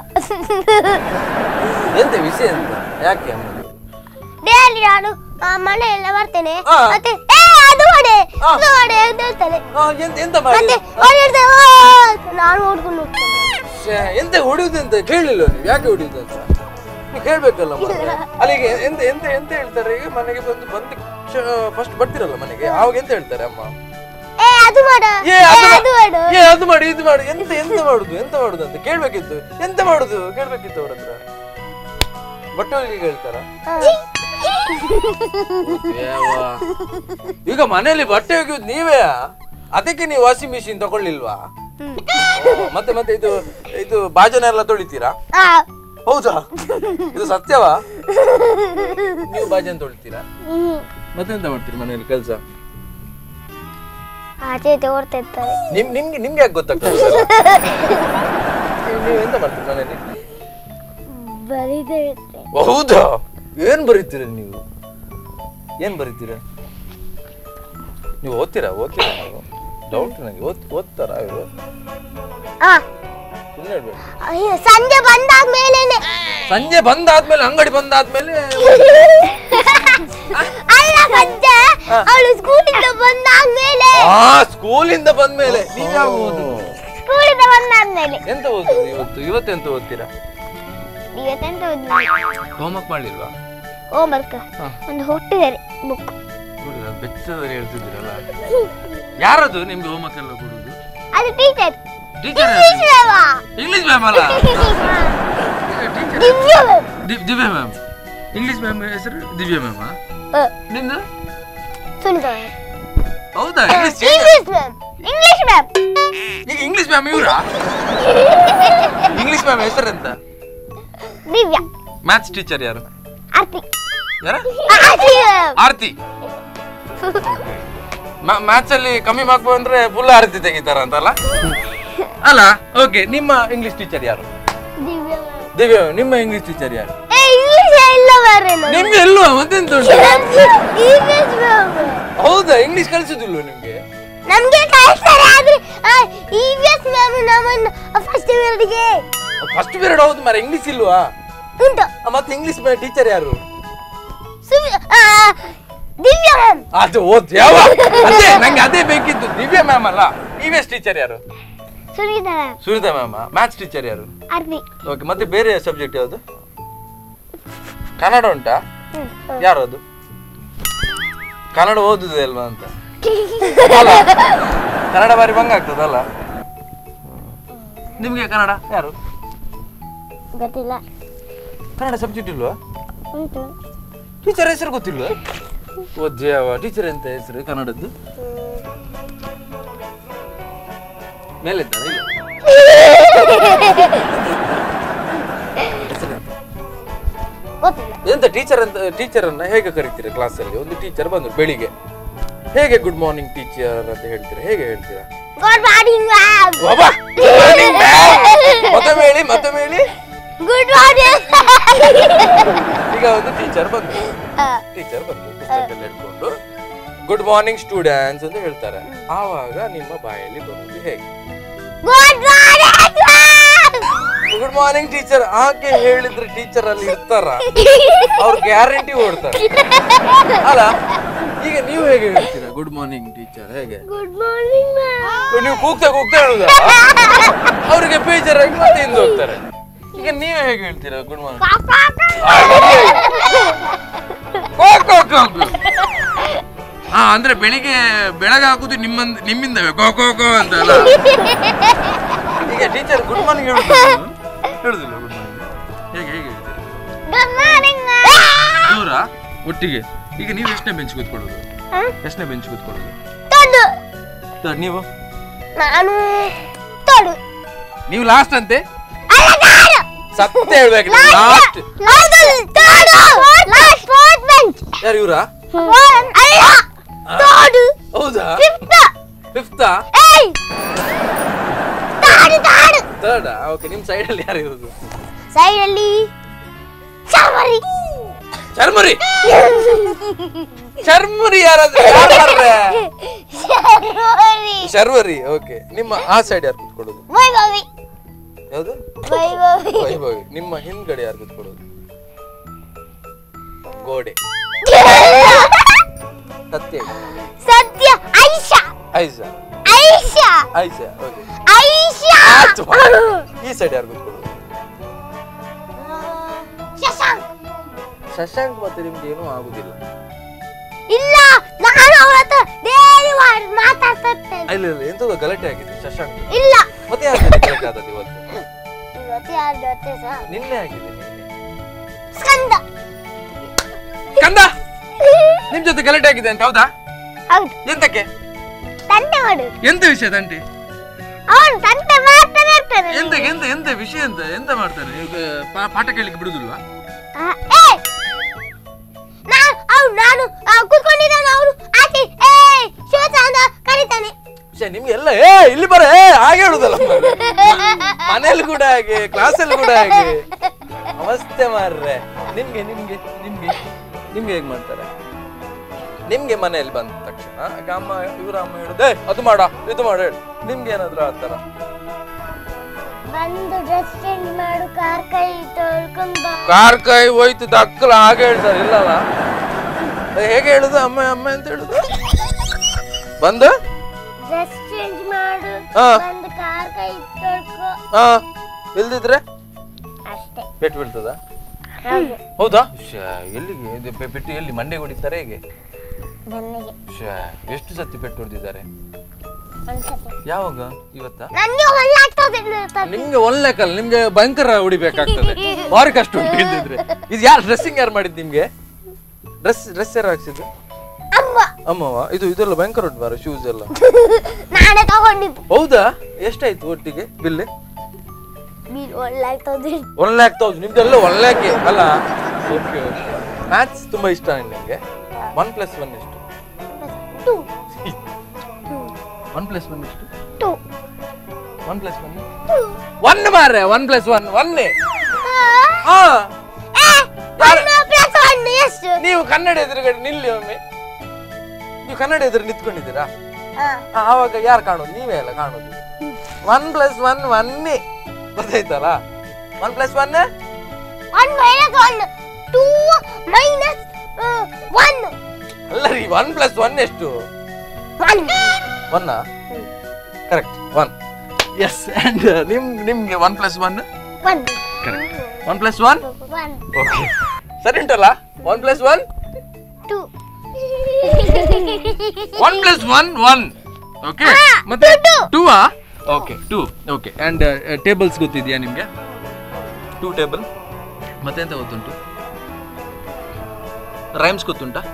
ಎಂತ ವಿಷಯ ಎಂತ ಯಾಕೆ ಅಮ್ಮ ಜೋರು ಡೈಲಿ ನಾನು ಆ, ಮನೆಯೆಲ್ಲ ಬರ್ತೇನೆ ಆ. ಮತ್ತೆ ಏ ಅದು ಹೊಡೆ ಆ. ಇದು ಹೊಡೆ ಅಂತ ಹೇಳ್ತಾನೆ ಆ, ಎಂತ ಎಂತ ಮಾಡಿ ಮತ್ತೆ ಅವ್ನು ಹೇಳ್ತಾನೆ, "ಆ" ನಾನು ಓಡ್ಕೊಂಡು ಹೋಗ್ತೇನೆ ಶ್ಯೆ, ಎಂತ ಹೊಡಿಯುದು ಅಂತ ಕೇಳಿಲ್ಲ ನೀವು ಯಾಕೆ ಹೊಡಿಯುದು ಅಂತ ನೀವು ಕೇಳ್ಬೇಕಲ್ಲ ಮಾರ್ರೆ. ಅಲ್ಲಿಗೆ ಎಂತ ಎಂತ ಎಂತ ಹೇಳ್ತಾರೆ ಈಗ ಮನೆಗೆ ಬಂದು ಬಂದು ಫಸ್ಟ್ ಬರ್ತಿರಲ್ಲ ಮನೆಗೆ ಆವಾಗ ಎಂತ ಹೇಳ್ತಾರೆ ಅಮ್ಮ ಏ ಅದು ಮಾಡ ಏ ಏ, ಅದು ಅದು ಮಾ- ಮಾಡು ಏ ಅದು ಮಾಡಿ ಇದು ಮಾಡಿ ಎಂತ ಎಂತ ಮಾಡುದು ಎಂತ ಮಾಡುದು ಅಂತ ಕೇಳ್ಬೇಕಿತ್ತು ಎಂತ ಮಾಡುದು ಕೇಳ್ಬೇಕಿತ್ತು ಅವ್ರ ಹತ್ರ ಬಟ್ಟೆ ಹೊಲಿಗೆ ಹೇಳ್ತಾರ ಈಗ ಮನೆಯಲ್ಲಿ ಬಟ್ಟೆ ಒಗೆಯುದು ನೀವೇ ಅದಕ್ಕೆ ನೀವು ವಾಷಿಂಗ್ ಮಿಷಿನ್ ತಗೊಳ್ಳಿಲ್ವಾ ಓ, ಮತ್ತೆ ಮತ್ತೆ ಇದು ಇದು ಬಾಜನ ಎಲ್ಲ ತೊಳಿತೀರಾ ಆ, ಹೌದಾ ಇದು ಸತ್ಯವಾ ನೀವು ಬಾಜನ ತೊಳಿತೀರಾ ಹ್ಮ್. ಮತ್ತೆಂತ ಮಾಡ್ತೀರಿ ಮನೆಯಲ್ಲಿ ಕೆಲಸ ಆಚೆ ಈಚೆ ಓಡ್ತಾ ಇರ್ತಾರೆ ನಿಮ್ ನಿಮ್ಗೆ ನಿಮ್ಗೆ ಯಾಕೆ ಗೊತ್ತಾಗ್ತದೆ ನೀವು ಎಂತ ಮಾಡ್ತೀರಿ ಮನೆಯಲ್ಲಿ ಬರೀದೇ ಇರ್ತೇನೆ ಹೌದಾ ಏನ್ ಬರೀತೀರ ನೀವು ಏನ್ ಬರೀತೀರ ನೀವು ಓದ್ತೀರಾ ಓದ್ತೀರಾ ನೀವು ಡೌಟ್ ನನಗೆ ಓದ್ ಓದ್ತಾರಾ ಇವರು ಆ, ಸುಮ್ಮನೆ ಹೇಳ್ಬೇಡಿ ಅಯ್ಯೋ, ಸಂಜೆ ಬಂದಾದ್ಮೇಲೆನೆ ಸಂಜೆ ಬಂದಾದ್ಮೇಲೆ ಅಂಗಡಿ ಬಂದಾದ್ಮೇಲೆ ಅಲ್ಲ ಸಂಜೆ ಅವಳು ಸ್ಕೂಲಿಂದ ಬಂದಾದ್ಮೇಲೆ ಆ ಸ್ಕೂಲಿಂದ ಬಂದ್ಮೇಲೆ ನೀವ್ ಯಾವ ಓದು ಸ್ಕೂಲಿಂದ ಬಂದಾದ್ಮೇಲೆ ಎಂತ ಓದುದು ಇವತ್ತು ಇವತ್ತೆಂತ ಓದ್ತೀರಾ ಇವತ್ತೆಂತ ಹೋಮ್ವರ್ಕ್ ಮಾಡ್ಲಿಲ್ವಾ ಹೋಮ್ವರ್ಕ್ ಹಾ. ಒಂದು ಹುಟ್ಟಿದ್ದಾರೆ ಬುಕ್ ನೋಡಿ ಅದು ಬೆಚ್ಚದಲ್ಲಿ ಹೇಳ್ತಿದ್ದೀರಲ್ಲ ಯಾರದು ನಿಮ್ಗೆ ಹೋಮ್ವರ್ಕ್ ಎಲ್ಲ ಕೊಡುದು ಅದು ಟೀಚರ್ ಟೀಚರ್ ಇಂಗ್ಲಿಷ್ ಮ್ಯಾಮ್ ಅಲ್ಲ ಟೀಚರ್ ದಿವ್ಯ ma'am. ದಿ- ದಿವ್ಯಾ ಮ್ಯಾಮ್ ಇಂಗ್ಲಿಷ್ ಮ್ಯಾಮ್ ಹೆಸರು ದಿವ್ಯಾ ಮ್ಯಾಮ್ ಆ, ನಿಮ್ದು ಸುನಿತಾ ma'am. ಹೌದಾ English English ma'am English ma'am ಈಗ ಇಂಗ್ಲಿಷ್ ಮ್ಯಾಮ್ ಇವರಾ ಇಂಗ್ಲಿಷ್ ಮ್ಯಾಮ್ ಹೆಸರೆಂತ ದಿವ್ಯ ಮ್ಯಾಥ್ಸ್ ಟೀಚರ್ ಯಾರು ಆರ್ತಿ ಯಾರ ಆರ್ತಿ ma'am. ಆರ್ತಿ ಮ್ಯಾಥ್ಸ್ ಅಲ್ಲಿ ಕಮ್ಮಿ ಮಾರ್ಕ್ ಬಂದ್ರೆ ಫುಲ್ ಆರತಿ ತೆಗಿತಾರ ಅಂತಲ್ಲ ಅಲ್ಲ ಓಕೆ ನಿಮ್ಮ ಇಂಗ್ಲಿಷ್ ಟೀಚರ್ ಯಾರು ದಿವ್ಯ ma'am. ದಿವ್ಯ ನಿಮ್ಮ ಇಂಗ್ಲಿಷ್ ಟೀಚರ್ ಯಾರು ಏ ಇಂಗ್ಲಿಷ್ ಇಲ್ಲ ಮಾರ್ರೆ ನಾನು. ನಿಮ್ಗೆ ಎಲ್ಲೋ ಮತ್ತೆಂತ ಉಂಟು ಇಂಗ್ಲಿಷ್ ಮ್ಯಾಮ್ ಹೌದಾ ಇಂಗ್ಲಿಷ್ ಕಲಿಸುದಿಲ್ವ ನಿಮ್ಗೆ ನಮ್ಗೆ ಕಳಿಸ್ತಾರೆ ಆದ್ರೆ ಇ ವಿ ಎಸ್ ಮ್ಯಾಮ್ ನಮ್ಮನ್ನ ಫಸ್ಟ್ ಪೀರಿಯಡ್ಗೆ ಫಸ್ಟ್ ಪೀರಿಯಡ್ ಹೌದು ಮಾರ ಇಂಗ್ಲಿಷ್ ಇಲ್ವಾ ಉಂಟು ಆ, ಮತ್ತೆ ಇಂಗ್ಲಿಷ್ ಟೀಚರ್ ಯಾರು ಸುಮ್- ಆ, ದಿವ್ಯ ಮ್ಯಾಮ್ ಅದು ಓದ್ ಯಾವ ಅದೇ ನಂಗೆ ಅದೇ ಬೇಕಿತ್ತು ದಿವ್ಯ ಮ್ಯಾಮ್ ಅಲ್ಲ ಇ ವಿ ಎಸ್ ಟೀಚರ್ ಯಾರು Sunita ma'am Sunita ma'am maths teacher ಯಾರು ಆರ್ತಿ ಓಕೆ ಮತ್ತೆ ಬೇರೆ ಸಬ್ಜೆಕ್ಟ್ ಯಾವುದು ಕನ್ನಡ ಉಂಟಾ ಹ್ಮ್. ಯಾರು ಅದು ಕನ್ನಡ ಓದುದು ಅಲ್ವಾ ಅಂತ ಅಲ್ಲ? ಕನ್ನಡ ಬಾರಿ ಭಂಗ ಆಗ್ತದಲ್ಲ ನಿಮ್ಗೆ ಕನ್ನಡ ಯಾರು ಗೊತ್ತಿಲ್ಲ ಕನ್ನಡ ಸಬ್ಜೆಕ್ಟ್ ಇಲ್ವಾ ಉಂಟು ಟೀಚರ್ ಹೆಸರು ಗೊತ್ತಿಲ್ವಾ ಓ ದೇವ ಟೀಚರ್ ಎಂತ ಹೆಸರು ಕನ್ನಡದ್ದು ಮೇಲೆ ಇದ್ದಾರಾ? ಇಲ್ಲ ಹೆಸರೆಂತ? ಗೊತ್ತಿಲ್ಲ ಎಂತ ಟೀಚರ್ ಅಂತ ಟೀಚರ್ ಅನ್ನ ಹೇಗೆ ಕರಿತೀರಾ ಕ್ಲಾಸಲ್ಲಿ ಒಂದು ಟೀಚರ್ ಬಂದ್ರು ಬೆಳಿಗ್ಗೆ ಹೇಗೆ ಗುಡ್ ಮಾರ್ನಿಂಗ್ ಟೀಚರ್ ಅಂತ ಹೇಳ್ತೀರಾ ಹೇಗೆ ಹೇಳ್ತೀರಾ ಗುಡ್ ಮಾರ್ನಿಂಗ್ ಮ್ಯಾಮ್ ಬಾಬಾ good morning, ma'am. ಮತ್ತೊಮ್ಮೆ ಹೇಳಿ ಮತ್ತೊಮ್ಮೆ ಹೇಳಿ ಗುಡ್ ಮಾರ್ನಿಂಗ್ ಈಗ ಒಂದು ಟೀಚರ್ ಬಂದ್ರು ಟೀಚರ್ ಬಂದ್ರು ಪುಸ್ತಕ ಎಲ್ಲ ಹಿಡ್ಕೊಂಡು ಗುಡ್ ಮಾರ್ನಿಂಗ್ ಸ್ಟೂಡೆಂಟ್ಸ್ ಅಂತ ಹೇಳ್ತಾರೆ ಆವಾಗ ನಿಮ್ಮ ಬಾಯಲ್ಲಿ ಬರುವುದು ಹೇಗೆ good morning ma'am good morning teacher ಹಾಗೆ ಹೇಳಿದ್ರೆ ಟೀಚರ್ ಅಲ್ಲಿ ಇರ್ತಾರ ಅವ್ರು ಗ್ಯಾರಂಟಿ ಓಡ್ತಾರೆ ಅಲ್ಲ ಈಗ ನೀವು ಹೇಗೆ ಹೇಳ್ತೀರಾ ಗುಡ್ ಮಾರ್ನಿಂಗ್ ಟೀಚರ್ ಹೇಗೆ ಗುಡ್ ಮಾರ್ನಿಂಗ್ ಮ್ಯಾಮ್ ನೀವು ಕೂಗ್ತಾ ಕೂಗ್ತಾ ಹೇಳುದ ಅವ್ರಿಗೆ ಬೇಜಾರಾಗಿ ಮತ್ತೆ ಹಿಂದೆ ಹೋಗ್ತಾರೆ ಈಗ ನೀವೇ ಹೇಗೆ ಹೇಳ್ತೀರಾ ಗುಡ್ ಮಾರ್ನಿಂಗ್ ಹಾ ಅಂದ್ರೆ ಬೆಳಿಗ್ಗೆ ಬೆಳಗಾಗುದು ನಿಮ್ಮ ನಿಮ್ಮಿಂದವೇ ಕೋ ಕೋ ಕೋ ಅಂತ ಅಲ್ಲ ಈಗ ಟೀಚರ್ ಗುಡ್ ಮಾರ್ನಿಂಗ್ ಹೇಳುದಿಲ್ಲ ಹೇಳುದಿಲ್ಲ ಗುಡ್ ಮಾರ್ನಿಂಗ್ ಹೇಗೆ ಹೇಗೆ ಹೇಳ್ತೀರಾ ಗುಡ್ ಮಾರ್ನಿಂಗ್ ಮ್ಯಾಮ್ ದೂರ ಒಟ್ಟಿಗೆ ಈಗ ನೀವು ಎಷ್ಟನೇ ಬೆಂಚ್ ಕೂತ್ಕೊಳ್ಳೋದು ಎಷ್ಟನೇ ಬೆಂಚ್ ಕೂತ್ಕೊಳ್ಳೋದು ತೊಡು ತ- ನೀವು ನಾನು ತೊಡು ನೀವು ಲಾಸ್ಟ್ ಅಂತೆ ಅಲ್ಲ ನಾನು ಸತ್ಯ ಹೇಳ್ಬೇಕು ಲಾಸ್ಟ್ ಹೌದು ತೊಡು ಲಾಸ್ಟ್ ಫೋರ್ತ್ ಬೆಂಚ್ ಯಾರು ಇವ್ರಾ ಅಲ್ಲ ತೊಡು ಹೌದಾ ಫಿಫ್ತ್ ಫಿಫ್ತಾ ಏಯ್ ತಾಡು ತಾಡು ಥರ್ಡ್ ಓಕೆ ನಿಮ್ ಸೈಡ್ ಅಲ್ಲಿ ಯಾರು ಇರೋದು ಸೈಡಲ್ಲಿ ಚಾಮರಿ ಚರ್ಮುರಿ ಚರ್ಮುರಿ ಯಾರಾದ್ರೂ ಯಾರು ಮಾರ್ರೆ? ಶರ್ವರಿ ಶರ್ವರಿ ಓಕೆ ನಿಮ್ಮ ಆ ಸೈಡ್ ಯಾರು ಕುತ್ಕೊಳ್ಳೋದು ವೈಭವಿ ಯಾವುದು ವೈಭವಿ ವೈಭವಿ ನಿಮ್ಮ ಹಿಂದ್ಗಡೆ ಯಾರು ಕುತ್ಕೊಳ್ಳೋದು ಗೋಡೆ ಸತ್ಯ ಸತ್ಯ ಐಶಾ ಐಸಾ ಐಶಾ ಐಸಾ ಓಕೆ ಐಶಾ ಆಯ್ತು. ಈ ಸೈಡ್ ಯಾರು ಕುತ್ಕೊಳ್ಳೋದು ಶಶಾಂಕ್ ಶಶಾಂಕ್ ಮತ್ತೆ ನಿಮ್ಗೆ ಏನೂ ಆಗುದಿಲ್ಲ ಇಲ್ಲ ನಾನು ಅವಳ ಹತ್ರ ಡೈಲಿ ಮಾತಾಡ್ತಾ ಇರ್ತೇನೆ ಇಲ್ಲ ಇಲ್ಲ ಎಂತದ ಗಲಾಟೆ ಆಗಿದೆ ಶಶಾಂಕ್ ಇಲ್ಲ ಮತ್ತೆ ಯಾರ ಜೊತೆ ಗಲಾಟೆ ಆದದ್ದು ಇವತ್ತು ಇವತ್ತು ಯಾರ ಜೊತೆ ಸಹ ನಿನ್ನೆ ಆಗಿದೆ ನಿನ್ನೆ ಸ್ಕಂದ ಕಂದ ನಿಮ್ ಜೊತೆ ಗಲಾಟೆ ಆಗಿದೆ ಅಂತ ಹೌದಾ ಹೌದು ಎಂತಕ್ಕೆ ತಂಟೆ ಮಾಡು ಎಂತ ವಿಷಯ ತಂಟಿ ಅವನು ತಂಟೆ ಮಾಡ್ತಾನೆ ಇರ್ತಾನೆ ಎಂತ ಎಂತ ಎಂತ ವಿಷಯ ಎಂತ ಎಂತ ಮಾಡ್ತಾನೆ ಈಗ ಪಾ- ಪಾಠ ಕೇಳಿಕ್ಕೆ ಬಿಡುದಿಲ್ವಾ ಆ, ಏ ನಾನು ಅವ್ನು ನಾನು ಆ, ಕೂತ್ಕೊಂಡಿದ್ದಾನೆ ಅವನು ಆಚೆ ಏ ಶ್ವೇತ ಅಂತ ಕರೀತಾನೆ ವಿಷಯ ನಿಮ್ಗೆ ಎಲ್ಲ ಏ ಇಲ್ಲಿ ಬರ ಏ ಹಾಗೆ ಹೇಳುದಲ್ಲ ಮನೇಲಿ ಕೂಡ ಹಾಗೆ ಕ್ಲಾಸಲ್ಲಿ ಕೂಡ ಹಾಗೆ ಅವಸ್ಥೆ ಮಾರ್ರೆ ನಿಮ್ಗೆ ನಿಮ್ಗೆ ನಿಮ್ಗೆ ನಿಮ್ಗೆ ಹೇಗ್ ಮಾಡ್ತಾರೆ ನಿಮ್ಗೆ ಮನೆಯಲ್ಲಿ ಬಂದ ತಕ್ಷಣ ಆಗ ಅಮ್ಮ ಇವ್ರ ಅಮ್ಮ ಹೇಳುದೇ ಅದು ಮಾಡ ಇದು ಮಾಡ ಹೇಳು ನಿಮ್ಗೆ ಏನಾದ್ರು ಆತರ ಬಂದು ಡ್ರೆಸ್ ಚೇಂಜ್ ಮಾಡು ಕಾರ್ ಕೈ ತೊಳ್ಕೊಂಡ್ ಬಾ ಕಾರ್ ಕೈ ಹೋಯ್ತು ದಕ್ಕಲ ಹಾಗೆ ಹೇಳ್ತಾರೆ ಇಲ್ಲಲ್ಲ ಹೇಗೆ ಹೇಳುದು ಅಮ್ಮ ಅಮ್ಮ ಅಂತ ಹೇಳುದು ಬಂದು ಡ್ರೆಸ್ ಚೇಂಜ್ ಮಾಡು ಹಾ. ಬಂದು ಕಾರ್ ಕೈ ತೊಳ್ಕೊ ಹಾ ಇಲ್ದಿದ್ರೆ ಅಷ್ಟೇ ಪೆಟ್ಟು ಬೀಳ್ತದ ಹೌದು ಹೌದಾ ಶ್ಯಾ, ಎಲ್ಲಿಗೆ ಇದು ಪೆ- ಪೆಟ್ಟು ಎಲ್ಲಿ ಮಂಡೆ ಹೊಡಿತಾರೆ ಹೇಗೆ ನನಗೆ ಶ್ಯಾ, ಎಷ್ಟು ಸತಿ ಪೆಟ್ಟು ಹೊಡೆದಿದ್ದಾರೆ ಒಂದ್ಸತಿ ಯಾವಾಗ ಇವತ್ತ ನನಗೆ ಹೊಲ್ಲಾಗ್ತದೆ ಅಂತ. ನಿಮ್ಗೆ ಒಳ್ಳೆಕಲ್ಲ ನಿಮ್ಗೆ ಭಯಂಕರ ಹೊಡಿಬೇಕಾಗ್ತದೆ ಭಾರಿ ಕಷ್ಟ ಉಂಟು ಇಲ್ದಿದ್ರೆ ಇದು ಯಾರು ಡ್ರೆಸ್ಸಿಂಗ್ ಯಾರು ಮಾಡಿದ್ ನಿಮ್ಗೆ ಡ್ರೆಸ್ ಡ್ರೆಸ್ ಯಾರು ಹಾಕ್ಸಿದ್ದು ಅಮ್ಮ ಅಮ್ಮವ ಇದು ಇದೆಲ್ಲ ಭಯಂಕರ ಉಂಟು ಬಾರ ಶೂಸ್ ಎಲ್ಲ ನಾನೇ ತಗೊಂಡಿದ್ದು ಹೌದಾ ಎಷ್ಟಾಯ್ತು ಒಟ್ಟಿಗೆ ಬಿಲ್ ಬೀಲ್ ಒಳ್ಳಾಗ್ತದೆ ಒನ್ ಲ್ಯಾಕ್ ತೌಸಂಡ್ ನಿಮ್ದೆಲ್ಲ ಒನ್ ಲ್ಯಾಕ್ ಅಲ್ಲ ಓಕೆ ಮ್ಯಾಥ್ಸ್ ತುಂಬಾ ಇಷ್ಟ ನಿಮಗೆ ಒನ್ ಪ್ಲಸ್ ಒನ್ ಎಷ್ಟು ಟು ಒನ್ ಪ್ಲಸ್ ಒನ್ ಎಷ್ಟು two one plus one one ಮಾರ್ರೆ ಒನ್ ಪ್ಲಸ್ ಒನ್ ಒನ್ನೇ ಹಾ ಪ್ಲಸ್ ಒನ್ ಎಷ್ಟು ನೀವು ಕನ್ನಡ ಎದುರುಗಡೆ ನಿಲ್ಲಿ ಒಮ್ಮೆ ನೀವು ಕನ್ನಡ ಎದುರು ನಿಂತ್ಕೊಂಡಿದ್ದೀರಾ ಹಾ. ಆ, ಆವಾಗ ಯಾರು ಕಾಣೋದು ನೀವೇ ಅಲ್ಲ ಕಾಣೋದು ಒನ್ ಪ್ಲಸ್ ಒನ್ ಒನ್ನೇ ಗೊತ್ತಾಯ್ತಲ್ಲ one plus one one minus one two minus one ಅಲ್ಲ ರೀ ಒನ್ ಪ್ಲಸ್ ಒನ್ ಎಷ್ಟು ಒನ್ ಒನ್ನ ಕರೆಕ್ಟ್ ಒನ್ ಎಸ್ ಅಂಡ್ ನಿಮ್ ನಿಮ್ಗೆ one plus one one correct one plus one one okay ಸರಿ ಉಂಟಲ್ಲ one plus one two one plus one one okay ಮತ್ತೆ two ಆ okay two okay and tables ಗೊತ್ತಿದೆಯಾ ನಿಮ್ಗೆ ಟೂ ಟೇಬಲ್ ಮತ್ತೆ ಎಂತ ಗೊತ್ತುಂಟು ರೈಮ್ಸ್ ಗೊತ್ತುಂಟಾ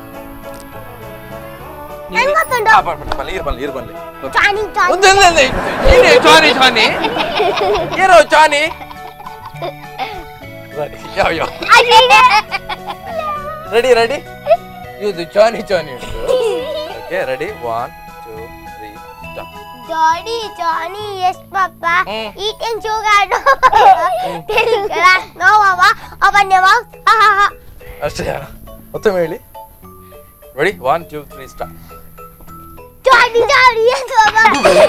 ನಂಗ್ ಗೊತ್ತುಂಟು. ಆ, ಬ- ಬ- ಬ- ನೀರ್ ಬನ್ನಿ ನೀರ್ ಬನ್ನಿ Okay. ಚಾನಿ ಚಾನಿ ಒಂದು ಒಂದು ಒಂದು. ಏನೇ ಚಾನಿ ಚಾನಿ ಏನೋ ಚಾನಿ ಯಾವ ಯಾವ ರೆಡಿ ರೆಡಿ ಇದು ಚಾನಿ ಚಾನಿ ಉಂಟು okay ready one two three stop Daddy, Johnny, yes, Papa. Mm. Eating sugar, no, Telling glass, no, Papa. Open your mouth. Ha, ha, ha. ಅಷ್ಟೇ ಮತ್ತೊಮ್ಮೆ ಹೇಳಿ ready one two three stop Johnny, Johnny, yes, Papa.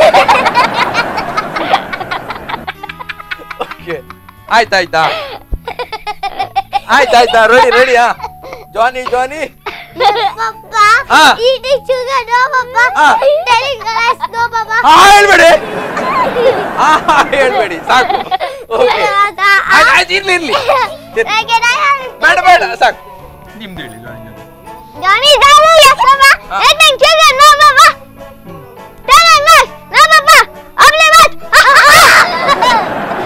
Okay ಆಯ್ತಾಯ್ತಾ ಆಯ್ತಾಯ್ತಾ ready ರೆಡಿಯಾ Johnny Johnny Papa. Ah. Eating sugar, no, Papa. Ah. Telling glass, no, Papa. ಹಾ ಹೇಳ್ಬೇಡಿ ಹಾ ಹೇಳ್ಬೇಡಿ ಸಾಕು ಓಕೆ ಆಯ್ತು ಆಯ್ತು ಇರ್ಲಿ ಇರ್ಲಿ ಇರ್ಲಿ. ಬೇಡ ಬೇಡ ಸಾಕು ನಿಮ್ದು ಹೇಳಿ ಜಾನಿ Johnny, Johnny, yes, Papa. Ah. Eating sugar, no, Papa. Telling glass, no, Papa. Open your mouth. Ha, ha, ha.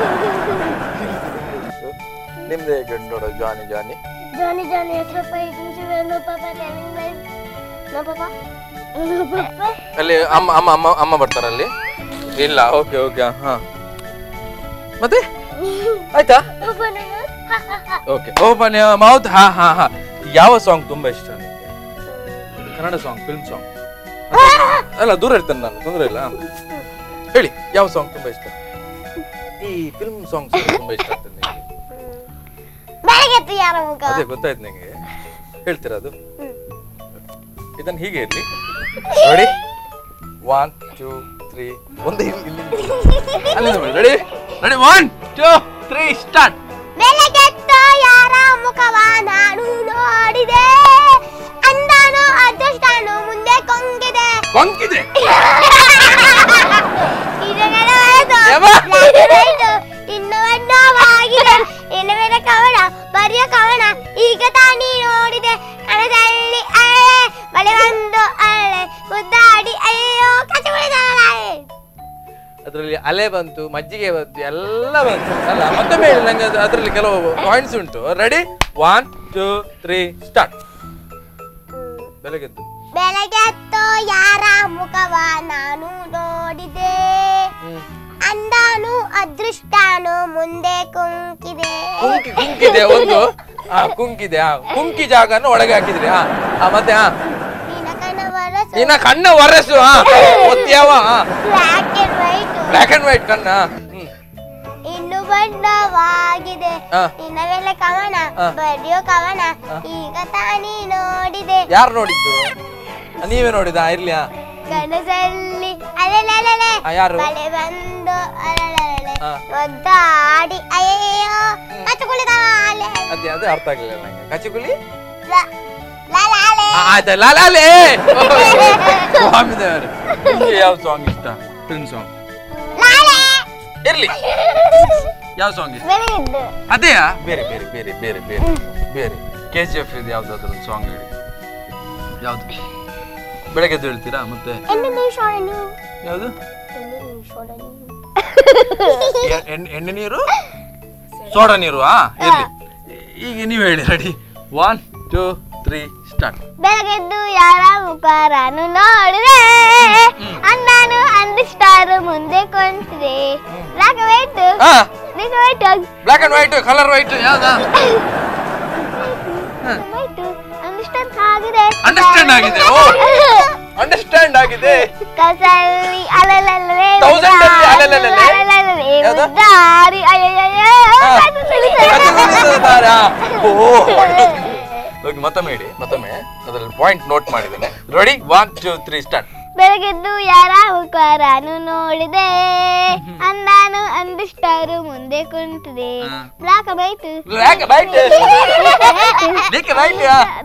ನಿಮ್ದು ಹೇಗೆ ಉಂಟು ನೋಡು ಜಾನಿ ಜಾನಿ Johnny, Johnny, yes, Papa. Eating sugar, no, Papa. Telling lies, no, Papa. No, Papa. ಅಲ್ಲಿ ಅಮ್ಮ ಅಮ್ಮ ಅಮ್ಮ ಅಮ್ಮ ಬರ್ತಾರಲ್ಲಿ ಇಲ್ಲ ಓಕೆ ಓಕೆ ಹಾ ಮತ್ತೆ ಆಯ್ತಾ Open your mouth. Ha, ha, ha. Okay open mouth ಹಾ ಹಾ ಹಾ ಯಾವ ಸಾಂಗ್ ತುಂಬಾ ಇಷ್ಟ ನಿಮಗೆ ಕನ್ನಡ ಸಾಂಗ್ ಫಿಲ್ಮ್ ಸಾಂಗ್ ಅಲ್ಲ ದೂರ ಇರ್ತೇನೆ ನಾನು ತೊಂದರೆ ಇಲ್ಲ ಹೇಳಿ ಯಾವ ಸಾಂಗ್ ತುಂಬಾ ಇಷ್ಟ ಈ ಫಿಲ್ಮ್ ಸಾಂಗ್ಸ್ ತುಂಬಾ ಇಷ್ಟ ಆಗ್ತದೆ ನಿಮಗೆ ಬೆಳಗ್ಗೆ ಯಾರ ಮುಖ ಅದೇ ಗೊತ್ತಾಯ್ತು ನನಗೆ ಹೇಳ್ತೀರಾ ಅದು ಇದನ್ನ ಹೀಗೆ ಇರ್ಲಿ ರೆಡಿ ಒನ್ ಟೂ ತ್ರೀ ಒಂದೇ ಇಲ್ಲಿ ಅಲ್ಲಿ ready ready one two three start ಬೆಳಗೆತ್ತ ಯಾರ ಮುಖವ ನಾನು ನೋಡಿದೆ ಅಂದಾನು ಅದೃಷ್ಟನು ಮುಂದೆ ಕೊಂಗಿದೆ ಕೊಂಕಿದೆ ಇದಗಳ ವಯಸ್ಸು ಯವ್ವ. ನಾಲ್ಕೈದು, ಇನ್ನು ಬಣ್ಣವಾಗಿದೆ ಇನ್ನು ಮೇಲೆ ಕವನ ಬರೆಯ ಕವನ ಈಗ ತಾನಿ ನೋಡಿದೆ ಕಣದಲ್ಲಿ ಅಳೆ ಬಳೆ ಬಂದು ಅಳೆ ಮುದ್ದಾಡಿ ಅಯ್ಯೋ ಕಚಗುಳಿದಾಳೆ ಅದರಲ್ಲಿ ಅಲೆ ಬಂತು ಮಜ್ಜಿಗೆ ಬಂತು ಎಲ್ಲ ಬಂತು ಅಲ್ಲ ಮತ್ತೊಮ್ಮೆ ಹೇಳಿ ನಂಗೆ ಅದು- ಅದರಲ್ಲಿ ಕೆಲವು ಪಾಯಿಂಟ್ಸ್ ಉಂಟು ready one two three start ಬೆಳಗ್ಗೆದ್ದು ಬೆಳಗೆತ್ತೋ ಯಾರ ಮುಖವ ನಾನು ನೋಡಿದೆ ಹ್ಮ್. ಅಂದಾನು ಅದೃಷ್ಟಾನು ಮುಂದೆ ಕುಂಕಿದೆ ಕುಂಕಿ ಕುಂಕಿದೆ ಒಂದು ಆ ಕುಂಕಿದೆ ಆ ಕುಂಕಿ ಜಾಗನ ಒಳಗೆ ಹಾಕಿದ್ರಿ ಹಾ ಆ, ಮತ್ತೆ ಹಾ ನಿನ್ನ ಕಣ್ಣವರ ನಿನ್ನ ಕಣ್ಣ ಒರೆಸು ಹಾ ಒತ್ತಿಯಾವ black and white black and white ಕಣ್ಣ ಹ್ಮ್ ಇನ್ನು ಬಣ್ಣವಾಗಿದೆ ಹಾ. ನಿನ್ನ ಮೇಲೆ ಕವನ ಹಾ. ಬರೆಯೋ ಕವನ ಈಗ ತಾನಿ ನೋಡಿದೆ ಯಾರು ನೋಡಿದ್ದು ಆ, ನೀವೇ ನೋಡಿದ ಇರ್ಲಿ ಹಾ ಕನಸಲ್ಲಿ ಅಲೆಲೆಲೆಲೆ ಆ, ಯಾರು? ಬಳೆ ಬಂದು ಅಲೆಲೆಲೆ ಹಾ. ಒದ್ದಾಡಿ ಅಯ್ಯಯ್ಯೋ ಕಚ್ಚುಕುಳಿದಾಳೆ ಅದೇ ಅದೇ ಅರ್ಥ ಆಗ್ಲಿಲ್ಲ ನಂಗೆ ಕಚಿಕುಲಿ ಲ- ಲಾಲಾಲೆ. ಆಯ್ತಾ ಲಾಲಾಲೆ ಸ್ವಾಮಿ ದೇವರೇ ನಿಮ್ಗೆ ಯಾವ ಸಾಂಗ್ ಇಷ್ಟ ಫಿಲ್ಮ್ ಸಾಂಗ್ ಲಾಲೆ. ಇರ್ಲಿ ಯಾವ ಸಾಂಗ್ ಇಷ್ಟ ಬೆಳಗಿದ್ದು ಅದೇಯಾ ಬೇರೆ ಬೇರೆ ಬೇರೆ ಬೇರೆ ಬೇರೆ ಬೇರೆ ಕೆ ಜಿ ಎಫ್ ಇದು ಯಾವ್ದಾದ್ರು ಒಂದು ಸಾಂಗ್ ಹೇಳಿ ಯಾವ್ದು ಬೆಳಗ್ಗೆ ಎದ್ದು ಹೇಳ್ತೀರಾ ಮತ್ತೆ ಎಣ್ಣೆ ಶೋಣನು ಯಾವುದು ಎಣ್ಣೆ ಶೋಣನು ಎ- ಎಣ್ಣೆ ಎಣ್ಣೆ ನೀರು ಸೋಡಾ ನೀರು ಆ ಇರ್ಲಿ ಈಗ ನೀವು ಹೇಳಿ ready one two three start ಬೆಳಗೆದ್ದು ಯಾರ ಮುಖಾರನು ನೋಡಿದೆ ಅಂದಾನು ಅಂದಿಷ್ಟಾರು ಮುಂದೆ ಕೊಂತಿದೆ ರಾಗವೇಟು ಹಾ ರಾಗವೇಟು black and white colour white ಯಾವ್ದಾ ರಾಗವೇಟು ಅಂದಿಷ್ಟಾನ್ ಆಗಿದೆ ಅಂಡರ್ಸ್ಟ್ಯಾಂಡ್ ಆಗಿದೆ ಓ ಅಂಡರ್ಸ್ಟ್ಯಾಂಡ್ ಆಗಿದೆ ಕಸಲ್ಲಿ ಅಲಲಲ್ಲೇ Thousand ಅಲ್ಲಿ ಅಲಲಲ್ಲಲೆ? ಅಲಲಲ್ಲಲೆ ಯಾವ್ದು? ದಾರಿ ಅಯ್ಯಯ್ಯೋ ಹಾ. ಕತ್ತು ಸುಳಿಸು. ಕಥೆಗಳಿದ್ದಾರಾ? ಓ ಹೋಗಿ ಮತ್ತೊಮ್ಮೆ ಹೇಳಿ ಮತ್ತೊಮ್ಮೆ ಅದ್ರಲ್ಲಿ ಪಾಯಿಂಟ್ ನೋಟ್ ಮಾಡಿದ್ದೇನೆ ready one two three start ಬೆಳಗೆದ್ದು ಯಾರ ಮುಖಾರನು ನೋಡಿದೆ ಅಂದಾನು ಅಂದಿಷ್ಟಾರು ಮುಂದೆ ಕುಂತಿದೆ ಹಾ. ಬ್ಲಾಕ್ ಬೈತು ಬ್ಲ್ಯಾಕ್ ವೈಟ್ ಡಿಕ್ ವೈಟ್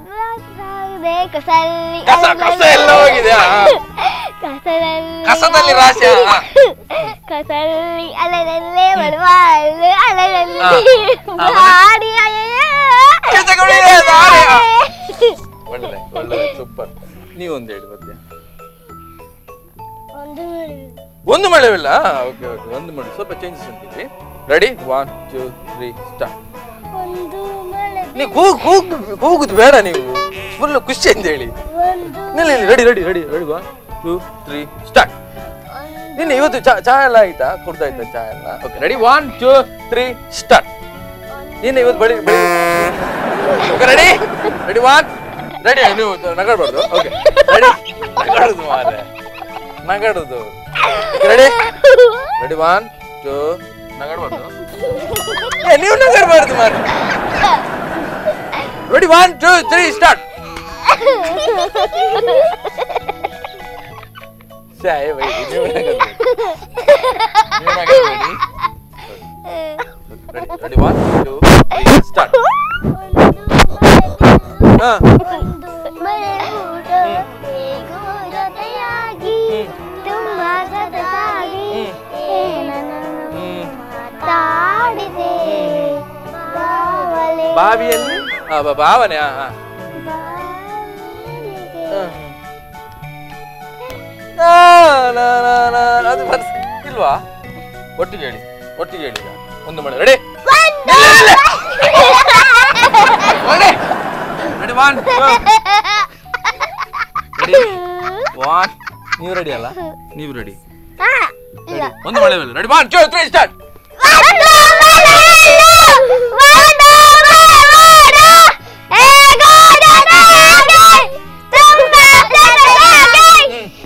ಕಸಲ್ಲಿ ಕಸ ಕಸ ಎಲ್ಲ ಹೋಗಿದೆ ಆ. ಕಸದಲ್ಲಿ ಕಸದಲ್ಲಿ ರಾಶಿ ಆ, ಆ. ಕಸಲ್ಲಿ ಅಲೆದಲ್ಲೇ ಬರುವ ಅಲೆದಲ್ಲಿ ಆ, ಆ, ಮತ್ತೆ? ದಾರಿ ಅಯ್ಯಯ್ಯೋ. ಕೆಸಗುಳಿದೆ ದಾರಿ, ಆ. ಒಳ್ಳೆ ಒಳ್ಳೆ ಸೂಪರ್ ನೀವೊಂದು ಹೇಳಿ ಮತ್ತೆ ಒಂದು ಒಂದು ಮಳೆವಿಲ್ಲ ಓಕೆ ಓಕೆ ಒಂದು ಮಳೆ ಸ್ವಲ್ಪ ಚೇಂಜಸ್ ಉಂಟಿದ್ವಿ ready one two three start ಒಂದು ಮಳೆ ನೀವು ಕೂಗ್ ಕೂಗ್ ಕೂಗುದು ಬೇಡ ನೀವು ಫುಲ್ ಖುಷಿಯಿಂದ ಹೇಳಿ ಒಂದು ಇಲ್ಲ ಇಲ್ಲ ready ready ready ready one two three start ನಿನ್ನೆ ಇವತ್ತು ಚಾ ಚಾ ಎಲ್ಲ ಆಯ್ತಾ ಕುಡ್ದಾಯ್ತಾ ಚಾ ಎಲ್ಲ okay ready one two three start ನಿನ್ನೆ ಇವತ್ತು ಬಳಿ ಬಳಿ okay ready ready one ready ನೀವು ನಗಾಡ್ಬಾರ್ದು ಓಕೆ ರೆಡಿ ನಗಾಡುದು ಮಾರೆ ನಗಾಡುದು ರೆಡಿ ರೆಡಿ ಒನ್ ಟೂ ನಗಾಡ್ಬಾರ್ದು ಏ ನೀವು ನಗಾಡ್ಬಾರ್ದು ಮಾರೆ ready one two three start ಸಾಯ ಬೈ ನೀವು ನಗಾಡ್ಬೇಡಿ ನೀವು ನಗಾಡ್ಬೇಡಿ ready ready one two three start ಹಾ ಒಂದು ಮಳೆ ಕೂಡ ಹೇಗೋ ಜೊತೆಯಾಗಿ ತುಂಬಾ ಸೊಗಸಾಗಿ ಏನನ್ನು ಮಾತಾಡಿದೆ ಬಾವಲೆ ಬಾವಿಯಲ್ಲಿ ಆ, ಬಾ- ಭಾವನೆ ಹಾ ಹಾ ಬಾವಲಿಗೆ ಲಾ, ಲಾ, ಲಾ, ಲಾ. ಅದು ಬರ್ಸ್ ಇಲ್ವಾ ಒಟ್ಟಿಗೆ ಹೇಳಿ ಒಟ್ಟಿಗೆ ಹೇಳಿ ಈಗ. ಒಂದು ಮಳೆ ready ready ready one ready one ನೀವು ರೆಡಿ ಅಲ್ಲ ನೀವು ರೆಡಿ ಹಾ, ಇಲ್ಲ. ಒಂದು ಮಳೆ ready one two three start ಒಂದು ಮಳೆಯಲ್ಲೂ ಒಂದು ಮರವಾಡ ಹೇಗೋ ಜೊತೆಯಾಗಿ ತುಂಬಾ ಸೊಗಸಾಗಿ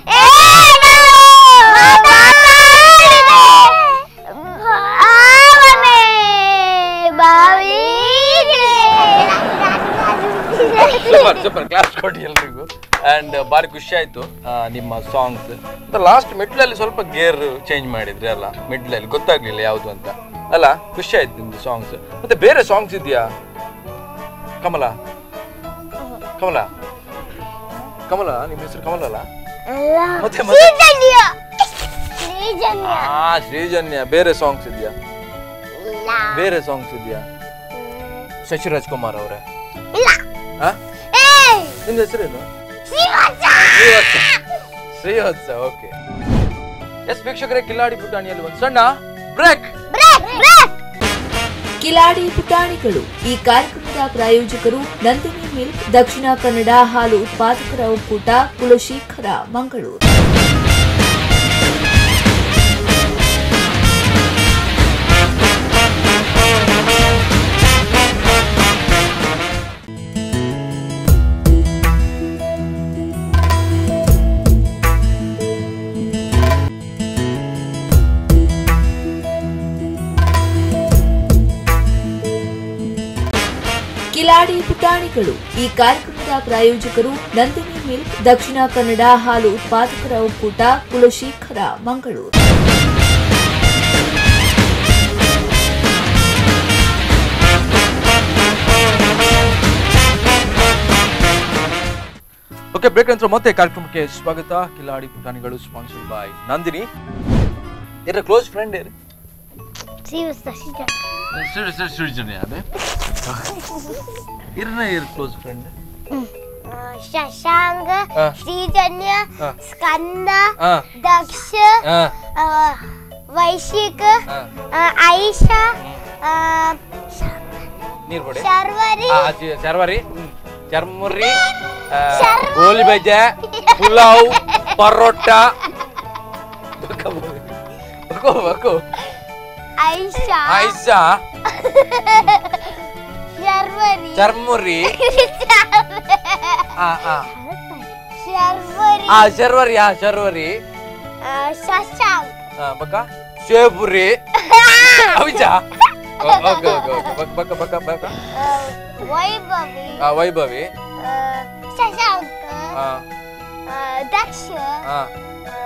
ಭಾರಿ ಖುಷಿ ಆಯ್ತು ಆ, ನಿಮ್ಮ ಸಾಂಗ್ಸ್ ಮತ್ತೆ ಲಾಸ್ಟ್ ಮಿಡ್ಲಲ್ಲಿ ಸ್ವಲ್ಪ ಗೇರ್ ಚೇಂಜ್ ಮಾಡಿದ್ರಿ ಅಲ್ಲ ಮಿಡ್ಲಲ್ಲಿ ಗೊತ್ತಾಗ್ಲಿಲ್ಲ ಯಾವುದು ಅಂತ ಅಲ್ಲ ಖುಷಿ ಆಯ್ತು ನಿಮ್ದು ಸಾಂಗ್ಸ್ ಮತ್ತೆ ಬೇರೆ ಸಾಂಗ್ಸ್ ಇದೆಯಾ ಕಮಲ ಕಮಲ ಕಮಲ ನಿಮ್ಮ ಹೆಸರು ಕಮಲ ಅಲ್ಲ ಅಲ್ಲ ಮತ್ತೆ ಮತ್ತೆ ಶ್ರೀಜನ್ಯ ಶ್ರೀಜನ್ಯ ಆ ಶ್ರೀಜನ್ಯ ಬೇರೆ ಸಾಂಗ್ಸ್ ಇದೆಯಾ ಇಲ್ಲ ಬೇರೆ ಸಾಂಗ್ಸ್ ಇದೆಯಾ ಶಶಿ ರಾಜ್ಕುಮಾರ್ ಅವರೇ ಇಲ್ಲ ಹಾ ಏಯ್ ನಿಮ್ದು ಹೆಸರೇನು ಶ್ರೀವತ್ಸ ಶ್ರೀವತ್ಸ ಶ್ರೀವತ್ಸ ಓಕೆ ಎಸ್ ವೀಕ್ಷಕರೇ ಕಿಲ್ಲಾಡಿ ಪುಟಾಣಿಯಲ್ಲಿ ಒಂದು ಸಣ್ಣ ಬ್ರೇಕ್ ಬ್ರೇಕ್ ಬ್ರೇಕ್ ಕಿಲಾಡಿ ಪುಟಾಣಿಗಳು ಈ ಕಾರ್ಯಕ್ರಮದ ಪ್ರಾಯೋಜಕರು ನಂದಿನಿ ಮಿಲ್ಕ್ ದಕ್ಷಿಣ ಕನ್ನಡ ಹಾಲು ಉತ್ಪಾದಕರ ಒಕ್ಕೂಟ ಕುಲಶೇಖರ ಮಂಗಳೂರು ಕಿಲಾಡಿ ಪುಟಾಣಿಗಳು ಈ ಕಾರ್ಯಕ್ರಮದ ಪ್ರಾಯೋಜಕರು ನಂದಿನಿ ಮಿಲ್ಕ್ ದಕ್ಷಿಣ ಕನ್ನಡ ಹಾಲು ಉತ್ಪಾದಕರ ಒಕ್ಕೂಟ ಕುಲಶೇಖರ ಮಂಗಳೂರು ಓಕೆ ಬ್ರೇಕ್ ನಂತರ ಮತ್ತೆ ಕಾರ್ಯಕ್ರಮಕ್ಕೆ ಸ್ವಾಗತ ಕಿಲಾಡಿ ಪುಟಾಣಿಗಳು ಸ್ಪಾನ್ಸರ್ಡ್ ಬೈ ನಂದಿನಿ ಇರ ಕ್ಲೋಸ್ ಫ್ರೆಂಡ್ ಇರು ಶ್ರೀವತ್ಸ ಶ್ರೀಜನ್ಯ ಸೃಜನೆ ಅದೇ ಇರ್ನ ಇರ್ ಕ್ಲೋಸ್ ಫ್ರೆಂಡ್ ಆ, ಶಶಾಂಕ್ ಆ. ಶ್ರೀಜನ್ಯ ಆ. ಸ್ಕಂದ ಆ ದಕ್ಷ ಆ ಆ, ವೈಶಿಕ್ ಆ. ಆ, ಐಶಾ ಆ, ನೀರ್ ಕೊಡಿ ಶರ್ವರಿ ಆ, ಚಿ- ಚರ್ವರಿ ಚರ್ಮುರಿ ಆ, ಶರ್ವ- ಗೋಲಿ ಬಜ್ಜೆ ಪುಲಾವ್ ಪರೋಟ ಬಕ ಬಕೋ ಬಕೋ ಐಶಾ ಆಯ್ಸಾ ಶರ್ವರಿ ಚರ್ಮುರಿ ಆ ಆ ಶರ್ವರಿ ಆ ಶರ್ವರಿ ಆ ಶರ್ವರಿ ಆ, ಶಶಾಂಕ್ ಆ, ಬಕ ಶೇಪುರಿ ಅವಿಜಾ ಓಕೆ ಓಕೆ ಓಕೆ ಬಕ ಬಕ ಬಕ ಬಕ ಆ, ವೈಭವಿ ಆ ವೈಭವಿ ಆ, ಶಶಾಂಕ್ ಆ ಆ, ದಕ್ಷ ಆ ಆ,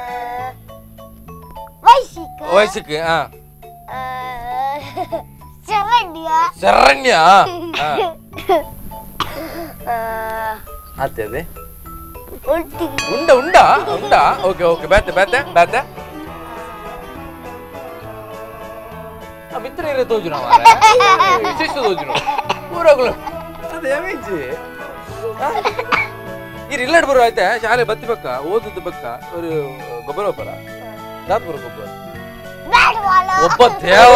ವೈಶಿಕ್ ವಯಸ್ಸಿಗೆ ಆ ಆ, ಶರಣ್ಯ ಶರಣ್ಯ ಆ ಆ, ಅದೇ ಅದೇ ಉಂಟಿ ಉಂಡ ಉಂಡ ಉಂಡ ಓಕೆ ಓಕೆ ಬೇತೆ ಬೇತೆ ಬೇತೆ ಆ ಮಿತ್ರ ಇರೋ ತೋಜುನ ಶಿಸ್ತು ತೋಜುನ ಊರಾಗ್ಲು ಅದೇ ಮಿಂಚಿ ಇರ್ ಇಲ್ಲಡ್ ಬರೋ ಆಯ್ತಾ ಶಾಲೆ ಬತ್ತಿ ಬಕ್ಕ ಓದದ್ದು ಬಕ್ಕ ஒரு ಗೊಬ್ಬರ ಒಬ್ಬರ ದಾತ್ ಬರೋ ಗೊಬ್ಬರ ಬ್ಯಾಟ್ ಬಾಲ್ ಒಬ್ಬ ದೇವ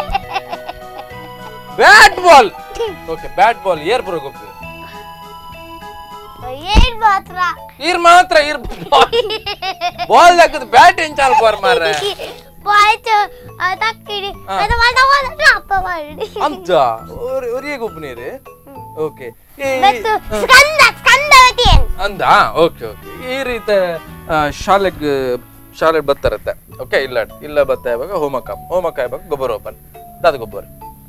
bat ball okay bat ball ಏರ್ ಬರೋ ಗೊಬ್ಬರ ಏನ್ ಮಾತ್ರ ಇರ್ ಮಾತ್ರ ಇರ್ ಬಾಲ್ ಹಾಕದ್ ಬ್ಯಾಟ್ ಏನ್ ಚಾಲ್ ಬಾರ್ ಮಾರ್ರೆ ಪಾಯ್ತು ತಕ್ಕಿಡಿ ಹಾ. ಅದು ಮಾಡ ಮಾಡ ಅಪ್ಪ ಮಾಡಿ ಅಂತ ಒರಿಯ ಗೊಬ್ಬನೇರಿ ಓಕೆ ಮತ್ತು ಸ್ಕಂದ ಸ್ಕಂದವತಿ ಅಂದ ಓಕೆ ಓಕೆ ಈ ರೀತಿ ಶಾಲೆಗೆ ಶಾಲೆ ಬರ್ತಾರತ್ತೆ ಓಕೆ ಇಲ್ಲ ಇಲ್ಲ ಬತ್ತ ಇವಾಗ ಹೋಮಕ್ಕ ಹೋಮಕ್ಕ ಇವಾಗ ಗೊಬ್ಬರ ಓಪನ್ ದಾದ ಗೊಬ್ಬರ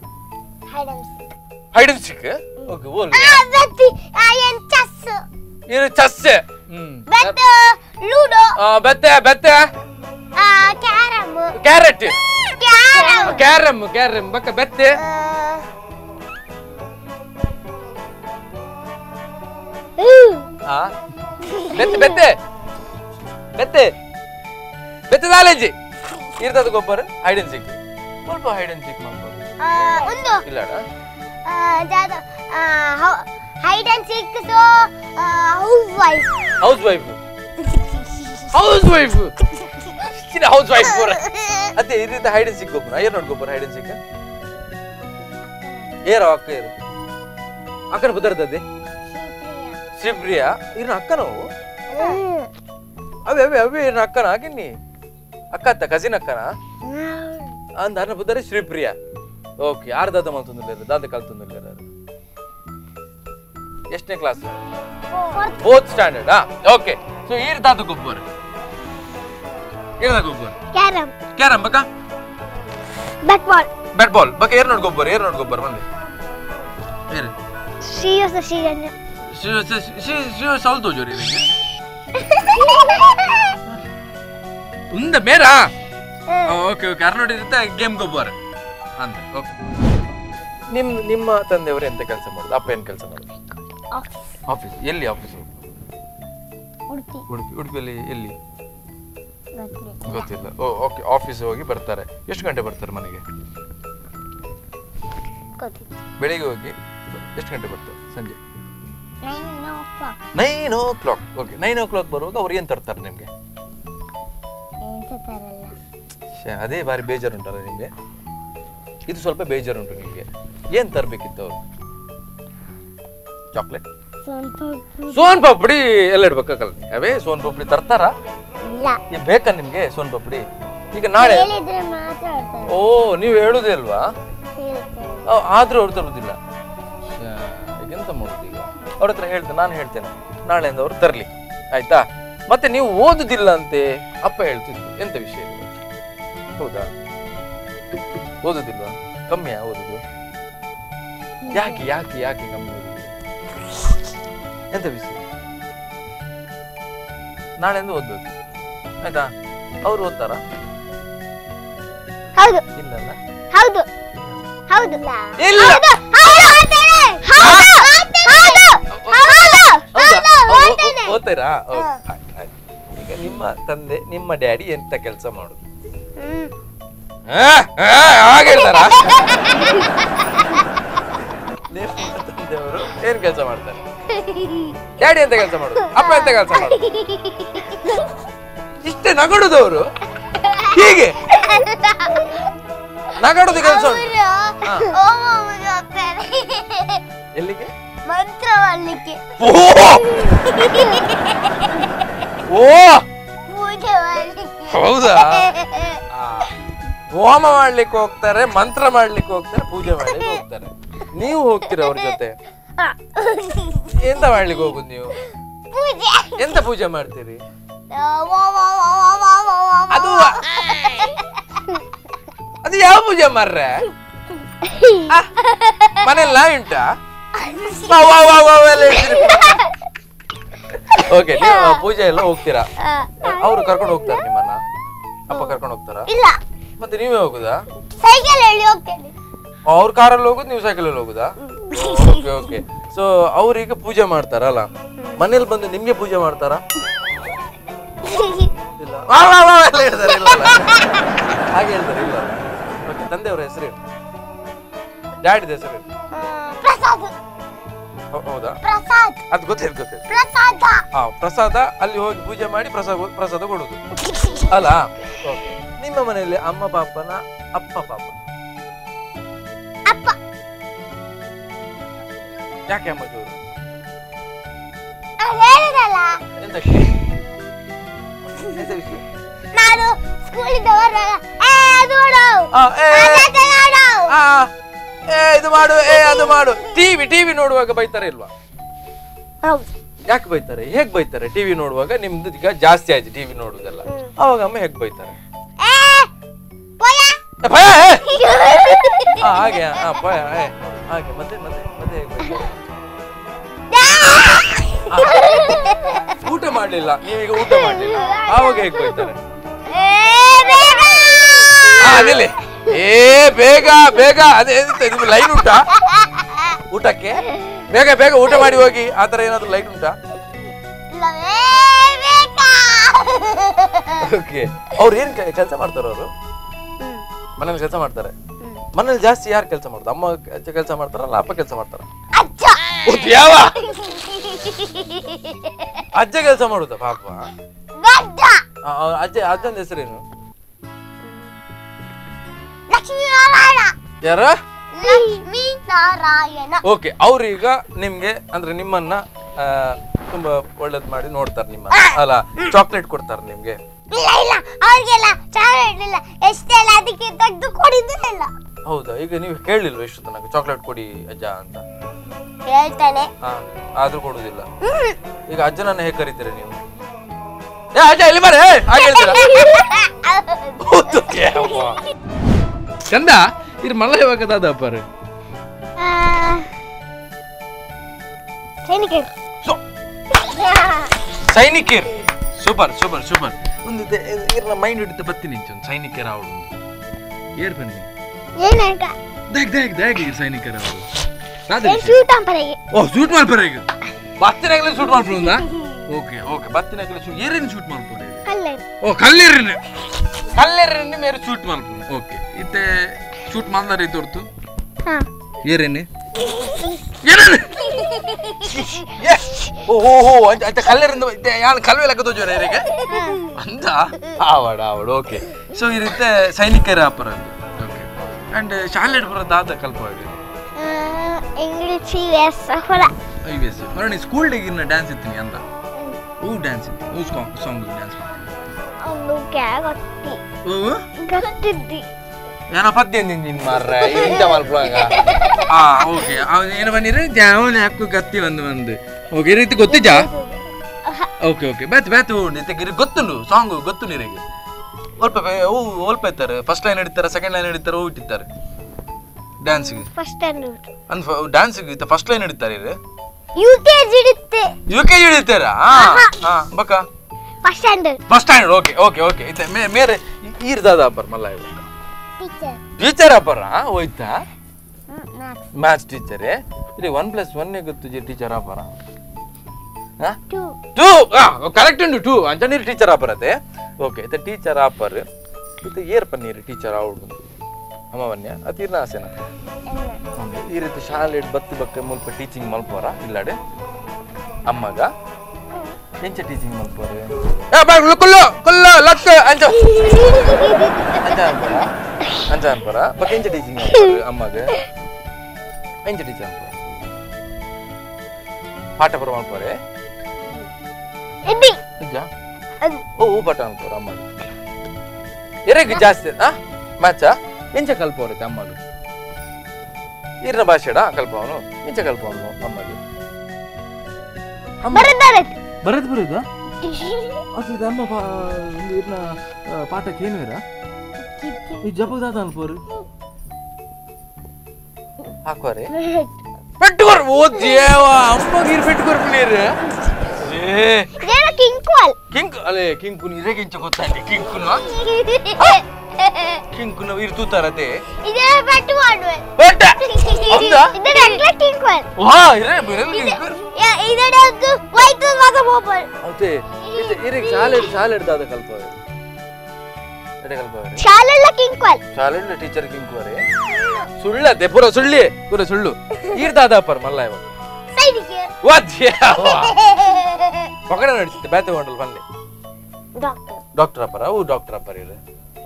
ಹೈಡ್ ಅಂಡ್ ಸಿಕ್ ಓಕೆ ಓಲ್ ಬೆತ್ತಿ ಏನ್ ಚೆಸ್ ಇದು ಚಸ್ಸೆ ಹ್ಮ್ ಬೆತ್ತ ಲೂಡೋ ಆ, ಬೆತ್ತೆ ಬೆತ್ತೆ carrom carrot carrom carrom carrom ಬಕ್ಕ ಬೆತ್ತೆ ಆ ಬೆತ್ತೆ ಬೆತ್ತೆ ಬೆತ್ತೆ ಬೆತ್ತೆ ನಾಲೆಜಿ ಇರ್ತದ ಗೊಬ್ಬರ ಹೈಡ್ ಅಂಡ್ ಸಿಕ್ ಸ್ವಲ್ಪ ಹೈಡ್ ಅಂಡ್ ಸಿಕ್ ಮಾಡ್ಬೋದು ಒಂದು ಇಲ್ಲಡ hide and seek so housewife housewife housewife housewife ಅದೇ ಈ ರೀತಿ ಹೈಡ್ ಅಂಡ್ ಸಿಕ್ ಗೊಬ್ಬರ ಏನ್ ನೋಡಿ ಗೊಬ್ಬರ ಹೈಡ್ ಅಂಡ್ ಸಿಕ್ ಏರೋ ಅಕ್ಕ ಏರು ಅಕ್ಕನ ಬದರ್ದದ್ದೆ ಶ್ರೀಪ್ರಿಯ ಇರ್ನ ಅಕ್ಕನವು ಅವೇ ಅವೇ ಅವೇ ಇರ್ನ ಅಕ್ಕನ ಆಗಿನ್ನಿ ಅಕ್ಕ ಅತ್ತ ಕಸಿನ್ ಅಕ್ಕನ ಅಂದ ಅನ್ನ ಬುದ್ದರೆ ಶ್ರೀಪ್ರಿಯ ಓಕೆ ಯಾರು ದಾದ ಮಲ್ತೊಂದಿಲ್ಲ ದಾದ ಕಲ್ತೊಂದಿಲ್ಲ ಎಷ್ಟನೇ class fourth standard okay so ಈರ್ ದಾದ ಗೊಬ್ಬರ ಏರ್ದ ಗೊಬ್ಬರ ಕ್ಯಾರಮ್ ಕ್ಯಾರಮ್ ಬಕ ಬ್ಯಾಟ್ ಬಾಲ್ ಬ್ಯಾಟ್ ಬಾಲ್ ಬಕ ಏರ್ ನೋಡ್ ಗೊಬ್ಬರ ಏರ್ ನೋಡ್ ಗೊಬ್ಬರ ಬಂದೆ ಏರ್ ಶ್ರೀಯಸ ಶ್ರೀಜನ್ಯ ಶಿವ ಶಿವ ಸೌಲ್ ತೋಜೋರಿ ನಿಮಗೆ ಉಂದ ಮೇರಾ ಓಕೆ ಓಕೆ ಅರ್ನೋಡಿ ಇರುತ್ತೆ ಗೇಮ್ ಗೊಬ್ಬರ ಅಂತ ಓಕೆ ನಿಮ್ ನಿಮ್ಮ ತಂದೆಯವರು ಎಂತ ಕೆಲಸ ಮಾಡೋದು ಅಪ್ಪ ಏನು ಕೆಲಸ ಮಾಡೋದು ಆಫೀಸ್ ಎಲ್ಲಿ ಆಫೀಸು ಉಡುಪಿ ಉಡುಪಿ ಉಡುಪಿಯಲ್ಲಿ ಎಲ್ಲಿ ಗೊತ್ತಿಲ್ಲ. ಗೊತ್ತಿಲ್ಲ ಓ ಓಕೆ ಆಫೀಸ್ ಹೋಗಿ ಬರ್ತಾರೆ ಎಷ್ಟು ಗಂಟೆ ಬರ್ತಾರೆ ಮನೆಗೆ ಗೊತ್ತಿಲ್ಲ. ಬೆಳಿಗ್ಗೆ ಹೋಗಿ ಎಷ್ಟು ಗಂಟೆ ಬರ್ತಾರೆ ಸಂಜೆ Nine o'clock. Nine o'clock okay nine o'clock ಬರುವಾಗ ಅವ್ರು ಏನು ತರ್ತಾರೆ ನಿಮಗೆ ಎಂತ ತರಲ್ಲ ಅದೇ ಬಾರಿ ಬೇಜಾರುಂಟಲ್ಲ ನಿಮಗೆ ಇದು ಸ್ವಲ್ಪ ಬೇಜಾರುಂಟು ನಿಮಗೆ ಏನು ತರಬೇಕಿತ್ತು ಅವರು ಚಾಕ್ಲೇಟ್ ಸ್ವಲ್ಪ ಸೋನ್ ಪಾಪಡಿ ಎಲ್ಲ ಇಡ್ಬೇಕಲ್ಲ ಅವೇ ಸೋನ್ ಪಾಪಡಿ ತರ್ತಾರಾ ಇಲ್ಲ ಏ, ಬೇಕಾ ನಿಮ್ಗೆ ಸೋನ್ ಪಾಪಡಿ ಈಗ ನಾಳೆ ಹೇಳಿದ್ರೆ ಮಾತ್ರ ಆಡ್ತಾರೆ ಓ ನೀವು ಹೇಳುದೇ ಅಲ್ವಾ ಹೇಳ್ತಾರೆ ಆ, ಆದ್ರೂ ಅವ್ರು ತರುದಿಲ್ಲ ಶ್ಯಾ, ಈಗ ಎಂತ ಮಾಡುದು ಈಗ ಅವ್ರ ಹತ್ರ ಹೇಳ್ತೇನೆ ನಾನು ಹೇಳ್ತೇನೆ ನಾಳೆಯಿಂದ ಅವ್ರು ತರ್ಲಿ ಆಯ್ತಾ ಮತ್ತೆ ನೀವು ಓದುದಿಲ್ಲ ಅಂತೆ ಅಪ್ಪ ಹೇಳ್ತಿದ್ರು ಎಂತ ವಿಷಯ ಇದು? ಹೌದಾ ಓದುದಿಲ್ವಾ ಕಮ್ಮಿಯಾ ಓದುದು ಯಾಕೆ ಯಾಕೆ ಯಾಕೆ ಕಮ್ಮಿ ಓದುದು ಎಂತ ವಿಷಯ ನಾಳೆಯಿಂದ ಓದ್ಬೇಕು ಆಯ್ತಾ ಅವ್ರು ಓದ್ತಾರಾ ಹೌದು ಇಲ್ಲಲ್ಲ ಹೌದು ಹೌದು ಇಲ್ಲ. ಹೌದು ಹೌದು ಓದ್ತೇನೆ. ಹೌದು ಹೌದು ಹೌದು ಹೌದಾ? ಹೌದು ಓ- ಓ- ಓದ್ತೇನೆ. ಓದ್ತೀರಾ ಓ, ಆಯ್ತ್, ಆಯ್ತ್. ಈಗ ನಿಮ್ಮ ತಂದೆ ನಿಮ್ಮ ಡ್ಯಾಡಿ ಎಂತ ಕೆಲಸ ಮಾಡುದು ಹ್ಮ್. ಆ, ಆ, ಹಾಗೆ ಹೇಳ್ತಾರಾ ನಿಮ್ಮ ತಂದೆಯವರು ಏನ್ ಕೆಲಸ ಮಾಡ್ತಾರೆ ಡ್ಯಾಡಿ ಎಂತ ಕೆಲಸ ಮಾಡುದು ಅಪ್ಪ ಎಂತ ಕೆಲಸ ಮಾಡುದು ಇಷ್ಟೇ ನಗಡುದವರು ಹೀಗೆ ನಗಡುದು ಕೆಲಸ ಉಂಟು ಅವರು ಹೋಮ ಓದ್ತಾರೆ. ಎಲ್ಲಿಗೆ ಮಂತ್ರ ಮಾಡ್ಲಿಕ್ಕೆ ಓ ಓ ಪೂಜೆ ಮಾಡ್ಲಿಕ್ಕೆ ಹೌದಾ ಆ, ಹೋಮ ಮಾಡ್ಲಿಕ್ಕೆ ಹೋಗ್ತಾರೆ ಮಂತ್ರ ಮಾಡ್ಲಿಕ್ಕೆ ಹೋಗ್ತಾರೆ ಪೂಜೆ ಮಾಡ್ಲಿಕ್ಕೆ ಹೋಗ್ತಾರೆ ನೀವು ಹೋಗ್ತೀರ ಅವ್ರ ಜೊತೆ ಎಂತ ಮಾಡ್ಲಿಕ್ಕೆ ಹೋಗುದು ನೀವು ಪೂಜೆ ಎಂತ ಪೂಜೆ ಮಾಡ್ತೀರಿ ಅದು ಅದು ಅದು ಯಾವ ಪೂಜೆ ಮಾರ್ರೆ ಆ, ಮನೇಲಿ ನಾಯಿ ಉಂಟಾ ಓಕೆ ನೀವು ಆ ಪೂಜೆ ಎಲ್ಲ ಹೋಗ್ತೀರಾ ಅವ್ರು ಕರ್ಕೊಂಡು ಹೋಗ್ತಾರೆ ನಿಮ್ಮನ್ನ ಅಪ್ಪ ಕರ್ಕೊಂಡು ಹೋಗ್ತಾರಾ ಇಲ್ಲ ಮತ್ತೆ ನೀವೇ ಹೋಗುದಾ ಸೈಕಲ್ ಹೇಳಿ ಹೋಗ್ತೇನೆ ಅವ್ರ ಕಾರಲ್ಲಿ ಹೋಗುದು ನೀವು ಸೈಕಲಲ್ಲಿ ಹೋಗುದಾ ಓಕೆ ಓಕೆ ಸೊ ಅವ್ರೀಗ ಪೂಜೆ ಮಾಡ್ತಾರಲ್ಲ ಮನೇಲಿ ಬಂದು ನಿಮ್ಗೆ ಪೂಜೆ ಮಾಡ್ತಾರಾ ಇಲ್ಲ ವಾ, ವಾ, ವಾ ಎಲ್ಲ ಹೇಳ್ತಾರೆ ಇಲ್ಲ ಅಲ್ಲ? ಹಾಗೆ ಹೇಳ್ತಾರೆ ಇಲ್ಲ ಓಕೆ ತಂದೆಯವರ ಹೆಸರೇನು ಡ್ಯಾಡಿದ ಹೆಸರೇನು ಪ್ರಸಾದ್ ಹೌ- ಹೌದಾ ಪ್ರಸಾದ್ ಅದು ಗೊತ್ತಿಲ್ಲ ಗೊತ್ತಿಲ್ಲ ಪ್ರಸಾದ ಹಾ ಪ್ರಸಾದ ಅಲ್ಲಿ ಹೋಗಿ ಪೂಜೆ ಮಾಡಿ ಪ್ರಸಾದ ಪ್ರಸಾದ ಕೊಡುದು ಅಲ್ಲ ಓಕೆ ನಿಮ್ಮ ಮನೆಯಲ್ಲಿ ಅಮ್ಮ ಪಾಪನ ಅಪ್ಪ ಪಾಪ ಅಪ್ಪ ಯಾಕೆ ಅಮ್ಮ ಜೋರು ನಾನ್ ಹೇಳಿದಲ್ಲ ಎಂತಕ್ಕೆ ಎಂತ ವಿಷಯ ನಾನು ಸ್ಕೂಲಿಂದ ಬರುವಾಗ ಏ ಅದು ಮಾಡು ಆ, ಏ, ಏ, ಅದಕ್ಕೆ ಮಾಡು ಆ, ಏ ಇದು ಮಾಡು ಏ ಅದು ಮಾಡು ಟಿವಿ ಟಿವಿ ನೋಡುವಾಗ ಬೈತಾರೆ ಇಲ್ವಾ ಹೌದು ಯಾಕೆ ಬೈತಾರೆ ಹೇಗ್ ಬೈತಾರೆ ಟಿವಿ ನೋಡುವಾಗ ನಿಮ್ದು ಈಗ ಜಾಸ್ತಿ ಆಯ್ತು ಟಿವಿ ನೋಡುದೆಲ್ಲ ಅವಾಗ ಅಮ್ಮ ಹೇಗ್ ಬೈತಾರೆ ಏ ಪೋಯ ಏ, ಭಯ ಏ! ಆ, ಹಾಗೆ ಆ, ಭಯ ಏ, ಹಾಗೆ ಮತ್ತೆ ಮತ್ತೆ ಮತ್ತೆ ಹೇಗ್ ಬೈತಾರೆ ಆ, ಊಟ ಮಾಡ್ಲಿಲ್ಲ ನೀವೀಗ ಊಟ ಮಾಡ್ಲಿಲ್ಲ ಆವಾಗ ಹೇಗ್ ಬೈತಾರೆ ಏ ಬೇಗ ಆ, ಅದಿಲ್ಲಿ ಏ ಬೇಗ ಬೇಗ ಅದೇ ಎಂತ ಇದು ಲೈನ್ ಉಂಟಾ ಊಟಕ್ಕೆ ಬೇಗ ಬೇಗ ಊಟ ಮಾಡಿ ಹೋಗಿ ಆ ತರ ಏನಾದ್ರು ಲೈನ್ ಉಂಟಾ ಇಲ್ಲವೇ ಬೇಕಾ ಓಕೆ ಅವ್ರು ಏನ್ ಕೆಲಸ ಮಾಡ್ತಾರ ಅವರು ಮನೇಲಿ ಕೆಲಸ ಮಾಡ್ತಾರೆ ಮನೇಲಿ ಜಾಸ್ತಿ ಯಾರು ಕೆಲಸ ಮಾಡೋದು ಅಮ್ಮ ಕೆಲಸ ಮಾಡ್ತಾರಲ್ಲ ಅಪ್ಪ ಕೆಲಸ ಮಾಡ್ತಾರ ಅಜ್ಜ ಯಾವ ಅಜ್ಜ ಕೆಲಸ ಮಾಡುದ ಪಾಪ ಗಡ್ಡ ಆ, ಆ, ಅಜ್ಜ ಅಜ್ಜನ ಹೆಸರೇನು ಲಕ್ಷ್ಮೀ ನಾರಾಯಣ ಯಾರ ಲಕ್ಷ್ಮೀ ನಾರಾಯಣ ಓಕೆ ಅವ್ರೀಗ ನಿಮ್ಗೆ ಅಂದ್ರೆ ನಿಮ್ಮನ್ನ ಆ, ತುಂಬಾ ಒಳ್ಳೇದ್ ಮಾಡಿ ನೋಡ್ತಾರೆ ನಿಮ್ಮನ್ನ ಅಲ್ಲ ಚಾಕ್ಲೇಟ್ ಕೊಡ್ತಾರೆ ನಿಮ್ಗೆ ಇಲ್ಲ ಇಲ್ಲ ಅವ್ರಿಗೆಲ್ಲ ಚಾಕ್ಲೇಟ್ ಇಲ್ಲ ಎಷ್ಟೆಲ್ಲ ಅದಕ್ಕೆ ತೆಗೆದು ಕೊಡಿದ್ದೇ ಇಲ್ಲ ಹೌದಾ ಈಗ ನೀವು ಕೇಳಲಿಲ್ವ ಎಷ್ಟು ತನಕ ಚಾಕ್ಲೇಟ್ ಕೊಡಿ ಅಜ್ಜ ಅಂತ ಹೇಳ್ತಾನೆ ಹಾ ಆದ್ರೂ ಕೊಡುದಿಲ್ಲ ಈಗ ಅಜ್ಜನನ್ನ ಹೇಗೆ ಕರೀತೀರ ನೀವು ಏ ಅಜ್ಜ ಇಲ್ಲಿ ಬಾರೆ ಹಾಗೆ ಹೇಳ್ತೀರಾ ಹೌದು, ಯವ್ವ. ಚಂದ ಇದು ಮಲ್ಲ ಯಾವಾಗ ದಾದಪ್ಪರು ಆ, ಸೈನಿಕರು ಸೈನಿಕರು ಸೂಪರ್ ಸೂಪರ್ ಸೂಪರ್ ಒಂದು ಇರ್ನ ಮೈಂಡ್ ಹಿಡಿದು ಬತ್ತಿ ನಿಂಚು ಒಂದು ಸೈನಿಕರ ಅವಳು ಏರ್ ಬನ್ನಿ ಏನಂತ ದೇಗ್ ದೇಗ್ ದೇಗ್ ಈ ಸೈನಿಕರ ಅವಳು ಏನ್ ಶೂಟ್ ಅಂಪರೆಗೆ ಓ ಶೂಟ್ ಮಾಡ್ಪಾರ ಈಗ ಬತ್ತಿನಾಗಲೇ ಶೂಟ್ ಮಾಡ್ಬೋದಾ ಓಕೆ ಓಕೆ ಬತ್ತಿನಾಗಲೇ ಶೂಟ್ ಏರೇನು ಶೂಟ್ ಮಾಡ್ಬೋದು ಕಲ್ಲೆ ಓ ಕಲ್ಲೇರಿನ ಕಲ್ಲೇರಿನ ಮೇರೆ ಶೂಟ್ ಮಾಡ್ಬೋದು ಓಕೆ ಇತ್ತೆ ಶೂಟ್ ಮಾಡ್ದಾರ ಇದ್ದೋರ್ತು ಹಾ ಏರೇನು ಏರೇನು ಓ ಓ ಓ ಅಂತ ಅಂತ ಕಲ್ಲೇರಿಂದ ಇತ್ತೆ ಯಾನ್ ಕಲ್ವೆ ಲೆಕ್ಕ ತೋಜೋರ ಏರಿಗೆ ಅಂತ ಆವಡ ಆವಡ ಓಕೆ ಸೊ ಈ ರೀತಿ ಸೈನಿಕರ ಅಪರ ಓಕೆ ಅಂಡ್ ಶಾಲೆ ಬರೋದು ಆದ ಕಲ್ಪವಾಗಿ ಇಂಗ್ಲಿಷ್ ಎಸ್ ಹೊಲ ಐ ವಿ ಎಸ್ ನೋಡಿ ಸ್ಕೂಲ್ ಡೇಗಿನ ಡ್ಯಾನ್ಸ್ ಇತ್ತೀನಿ ಅಂತ ಹೂ ಡ್ಯಾನ್ಸ್ ಇತ್ತು ಹೂ ಸಾಂಗ್ ಸಾಂಗ್ ಡ್ಯಾನ್ಸ್ ಒಂದು ಕ್ಯಾ ಗೊತ್ತಿ ಓ ಗೊತ್ತಿದ್ದಿ ಏನೋ ಪದ್ಯ ನಿನ್ ಮಾರ್ರೆ ಇಂತ ಮಲ್ಪುವಾಗ ಆ ಓಕೆ ಅವ್ನು ಏನು ಬನ್ನಿರಿ ಅವನ ಹಾಕು ಗತ್ತಿ ಒಂದು ಒಂದು ಓಕೆ ಈ ರೀತಿ ಗೊತ್ತಿಜಾ ಓಕೆ ಓಕೆ ಬೇತ್ ಬೇತ್ ನಿತ್ಯ ಗೊತ್ತುಂಡು ಸಾಂಗ್ ಗೊತ್ತು ನೀರಿಗೆ ಸ್ವಲ್ಪ ಹೂ ಸ್ವಲ್ಪ ಇರ್ತಾರೆ ಫಸ್ಟ್ ಲೈನ್ ಹಿಡಿತಾರೆ ಸೆಕೆಂಡ್ ಲೈನ್ ಹಿಡಿತಾರೆ ಹೂ ಇಟ್ಟಿರ್ತಾರೆ ಡ್ಯಾನ್ಸ್ಗೆ ಫಸ್ಟ್ ಸ್ಟ್ಯಾಂಡರ್ಡ್ ಅಂದ್ ಡ್ಯಾನ್ಸ್ಗೆ ಫಸ್ಟ್ ಲೈನ್ ಹಿಡಿತಾರೆ ಇದು ಯು ಕೆ ಜಿ ಇಡುತ್ತೆ ಯು ಕೆ ಹಿಡಿತಾರಾ ಹಾ ಹಾ ಬಕ್ಕ first standard first standard okay okay okay ಇತ್ತೆ ಮೇ ಮೇರೆ ಈರ್ದಾದ ಅಪ್ಪರ್ ಮಲ್ಲ ಇವ ಟೀಚರ್ ಟೀಚರ್ ಅಪ್ಪರ ಹೋಯ್ತಾ ಮ್ಯಾಥ್ಸ್ ಟೀಚರೇ ಇಲ್ಲಿ ಒನ್ ಪ್ಲಸ್ ಒನ್ ಗೊತ್ತು ಜಿ ಟೀಚರ್ ಅಪ್ಪರ ಟು ಟೂ ಕರೆಕ್ಟ್ ಉಂಟು ಟೂ ಅಂಜನೀರ್ ಟೀಚರ್ ಆಪರ್ ಅದೇ ಓಕೆ ಇದು ಟೀಚರ್ ಆಪರ್ ಇದು ಏರ್ ಪನ್ನೀರ್ ಟೀಚರ್ ಅವಳು ಅಮ್ಮ ಬನ್ಯ ಅತೀರ್ನ ಆಸೆನ ಈ ರೀತಿ ಶಾಲೆ ಬತ್ತಿ ಬಕ್ಕೆ ಮುಲ್ಪ ಟೀಚಿಂಗ್ ಮಲ್ಪೋರ ಇಲ್ಲಾಡೆ ಅಮ್ಮಗ ಎಂಚ ಟೀಚಿಂಗ್ ಮಲ್ಪೋರೆ ಕುಲ್ಲು ಕುಲ್ಲು ಲಕ್ ಅಂಚ ಅಂಚ ಅನ್ಪರ ಅಂಚ ಅನ್ಪರ ಬಕ್ಕ ಎಂಚ ಟೀಚಿಂಗ್ ಮಲ್ಪೋರೆ ಅಮ್ಮಗ ಎಂಚ ಟೀಚರ್ ಅನ್ಪೋರೆ ಪಾಠ ಪುರ ಮಲ್ಪೋರೆ ಎಬ್ಬಿ ನಿಜ ಓ ಹೂ ಪಾಠ ಅನ್ಪೋರ ಅಮ್ಮಗ ಎರೆಗ್ ಜಾಸ್ತಿ ಆ ಮ್ಯಾಚ ಎಂಚ ಕಲ್ಪೋರೆ ಅಮ್ಮಗ ಈರ್ನ ಭಾಷೆಡ ಕಲ್ಪವನು ಎಂಚ ಕಲ್ಪವನು ಅಮ್ಮಗೆ ಬರದಾರೆ ಬರದ್ ಬರುದ ಅದು ಅಮ್ಮ ಈರ್ನ ಪಾಠಕ್ಕೆ ಏನು ಇರ ಈ ಜಪದಾದ ಅನ್ಪೋರು ಹಾಕೋರೆ ಪೆಟ್ಟುಕೊರ್ ಓ ದೇವ ಅಮ್ಮಗ ಇರ್ ಪೆಟ್ಟುಕೊರ್ ನೀರು ಏ ಜನ ಕಿಂಕ್ವಾಲ್ ಕಿಂಕ್ ಅಲೆ ಕಿಂಕು ನೀರೇ ಕಿಂಚ ಗೊತ್ತಾಗಿ ಕಿಂಕುನ ಕಿಂಕುನ ಇರ್ ತೂತಾರತೆ ಇದರ ಪಟ್ಟು ಮಾಡುವೆ ಬೇಟ ಹೌದಾ ಇದರ ಅಗ್ಲ ಕಿಂಕ್ವಾಲ್ ವಾ ಇರೇ ಬಿರಲ್ ಕಿಂಕು ಇದರ ಒಂದು ವೈಟ್ ಮಗ ಹೋಗ್ಬೋದು ಅದೇ ಇರಿಗೆ ಶಾಲೆ ಶಾಲೆ ಹಿಡ್ದಾದ ಕಲ್ಪವೆ ಎಡೆ ಕಲ್ಪವೆ ಶಾಲೆಲ್ಲ ಕಿಂಕ್ವಾಲ್ ಶಾಲೆ ಟೀಚರ್ ಕಿಂಕುವರೆ ಸುಳ್ಳದೆ ಪುರ ಸುಳ್ಳಿ ಪುರ ಸುಳ್ಳು ಈರ್ದಾದ ಪರ್ ಮಲ್ಲ ಇವ ಸೈಡಿಗೆ ವಾದ್ಯ ಪಕಡ ನಡಿಸಿತ್ತೆ ಬ್ಯಾತೆ ಹೊಂಡಲ್ ಬಂದೆ ಡಾಕ್ಟರ್ ಡಾಕ್ಟರ್ ಅಪ್ಪರ ಅವು ಡಾಕ್ಟರ್ ಅಪ್ಪರ ಇರು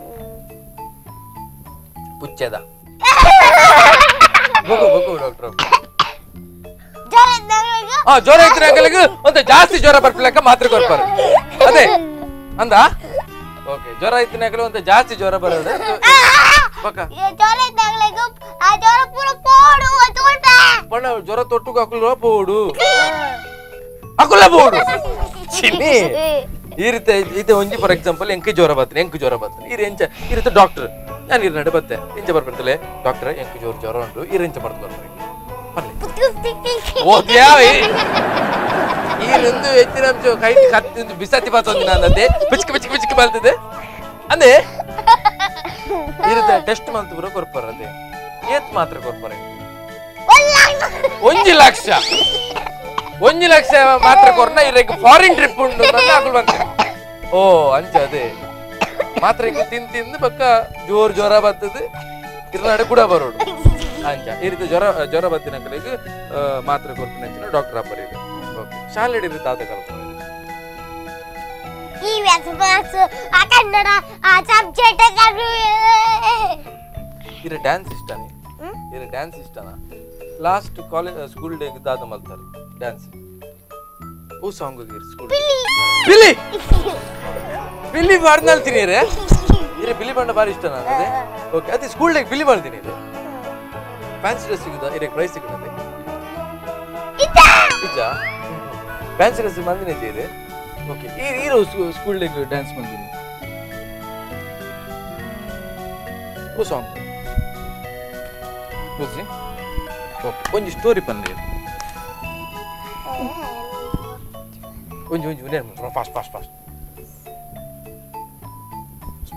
ಪುಚ್ಚದ ಬಗು ಬಗು ಡಾಕ್ಟರ್ ಅಪ್ಪ ಜ್ವರ ಇದ್ದವ್ರಿಗೆ ಆ ಜ್ವರ ಇದ್ರೆ ಅಂಕಲಿಗೆ ಒಂದು ಜಾಸ್ತಿ ಜ್ವರ ಬರ್ಪಿಲ್ಲಕ್ಕ ಮಾತ್ರ ಕೊಡ್ಪಾರ ಅದೇ ಅಂದ ಓಕೆ ಜ್ವರ ಇತ್ತಿನ ಅಂಕಲ್ ಒಂದು ಜಾಸ್ತಿ ಜ್ವರ ಬರೋದು ಪಕ್ಕ ಈ ಜ್ವರ ಇದ್ದಾಗಲಿಗೆ ಆ ಜ್ವರ ಪೂರ ಪೋಡು ತೋಟ ಬಣ್ಣ ಜ್ವರ ತೊಟ್ಟು ಹಾಕಲು ಪೋಡು ಹಾಕಲ್ಲ ಪೋಡು ಚಿನ್ನಿ ಈ ರೀತಿ ಇದು ಒಂಜಿ ಫಾರ್ ಎಕ್ಸಾಂಪಲ್ ಎಂಕೆ ಜ್ವರ ಬರ್ತನೆ ಎಂಕು ಜ್ವರ ಬರ್ತನೆ ಈ ಎಂಚ ಈ ರೀತಿ ಡಾಕ್ಟರ್ ನಾನು ಇರ್ ನಡೆ ಬತ್ತೆ ಎಂಚ ಬರ್ಬಿಡ್ತಲೆ ಡಾಕ್ಟರ್ ಎಂಕು ಜ್ವರ ಜ್ವರ ಉಂಟು ಈ ಎಂಚ ಬರ್ದು ಬರ್ತಾರೆ ಬರ್ಲಿ ಓದ್ಯಾವ ಈ ಒಂದು ಹೆಚ್ಚಿನ ಅಂಶ ಕೈ ಕತ್ತಿ ಒಂದು ಬಿಸಾತಿ ಪಾತ ಒಂದು ನಂದೇ ಬಿಚ್ಕ ಬಿಚ್ಕ ಬಿಚ್ಕ ಬರ್ತದೆ ಅಂದೆ ಈ ರೀತಿ ಟೆಸ್ಟ್ ಮಂತ್ ಬರೋ ಕೊರ್ಪಾರ ಅದೇ ಏತ್ ಮಾತ್ರ ಕೊರ್ಪಾರ ಒಂಜಿ ಲಕ್ಷ ಒಂಜಿ ಲಕ್ಷ ಮಾತ್ರ ಕೊರ್ನ ಇರಕ್ಕೆ ಫಾರಿನ್ ಟ್ರಿಪ್ ಉಂಟು ನನ್ನ ಆಕಲ್ ಬಂತ ಓ ಅಂಚ ಅದೇ ಮಾತ್ರ ಈಗ ತಿಂದು ತಿಂದು ಬಕ್ಕ ಜೋರ್ ಜ್ವರ ಬರ್ತದೆ ಇರ್ನಾಡೆ ಕೂಡ ಬರೋಡು ಅಂಚ ಈ ರೀತಿ ಜ್ವರ ಜ್ವರ ಬತ್ತಿನ ಕಡೆಗೆ ಮಾತ್ರ ಕೊರ್ತಿನ ಅಂಚಿನ ಡಾಕ್ಟರ್ ಅಪ್ಪರ್ ಇದೆ ಓಕೆ ಶಾಲೆ ಇರುತ್ತೆ ತಾತ ಕಲ್ಪ ಈ ವ್ಯಾಸ ಆ ಕನ್ನಡ ಆ ಸಬ್ಜೆಕ್ಟ್ ಇರ ಡ್ಯಾನ್ಸ್ ಇಷ್ಟನೇ ಇರ ಡ್ಯಾನ್ಸ್ ಇಷ್ಟನಾ ಲಾಸ್ಟ್ ಕಾಲೇಜ್ ಸ್ಕೂಲ್ ಡೇ ದಾದ ಮಲ್ತಾರೆ ಡ್ಯಾನ್ಸ್ ಓ ಸಾಂಗ್ ಸ್ಕೂಲ್ ಬಿಲಿ ಬಿಲಿ ಮಾಡ್ನಲ್ತೀನಿ ರೇ ಇರೆ ಬಿಲಿ ಬಣ್ಣ ಬಾರಿ ಇಷ್ಟ ನನಗೆ ಓಕೆ ಅದೇ ಸ್ಕೂಲ್ ಡೇ ಬಿಲಿ ಮಾಡ್ತೀನಿ ಇದು ಫ್ಯಾನ್ಸಿ ಡ್ರೆಸ್ ಸಿಗುದಾ ಇರೆ ಪ್ರೈಸ್ ಸಿಗುತ್ತದೆ ನಿಜ ಫ್ಯಾನ್ಸಿ ಡ್ರೆಸ್ ಮಂದಿನ ಇದೆ ಓಕೆ ಈ ಈರೋ ಸ್ಕೂಲ್ ಡೇ ಡ್ಯಾನ್ಸ್ ಮಂದಿನಿ ಓ ಸಾಂಗ್ ಓಕೆ ಓಕೆ ಒಂಜಿ ಸ್ಟೋರಿ ಪನ್ರಿ ಒಂಜಿ ಒಂಜಿ fast fast fast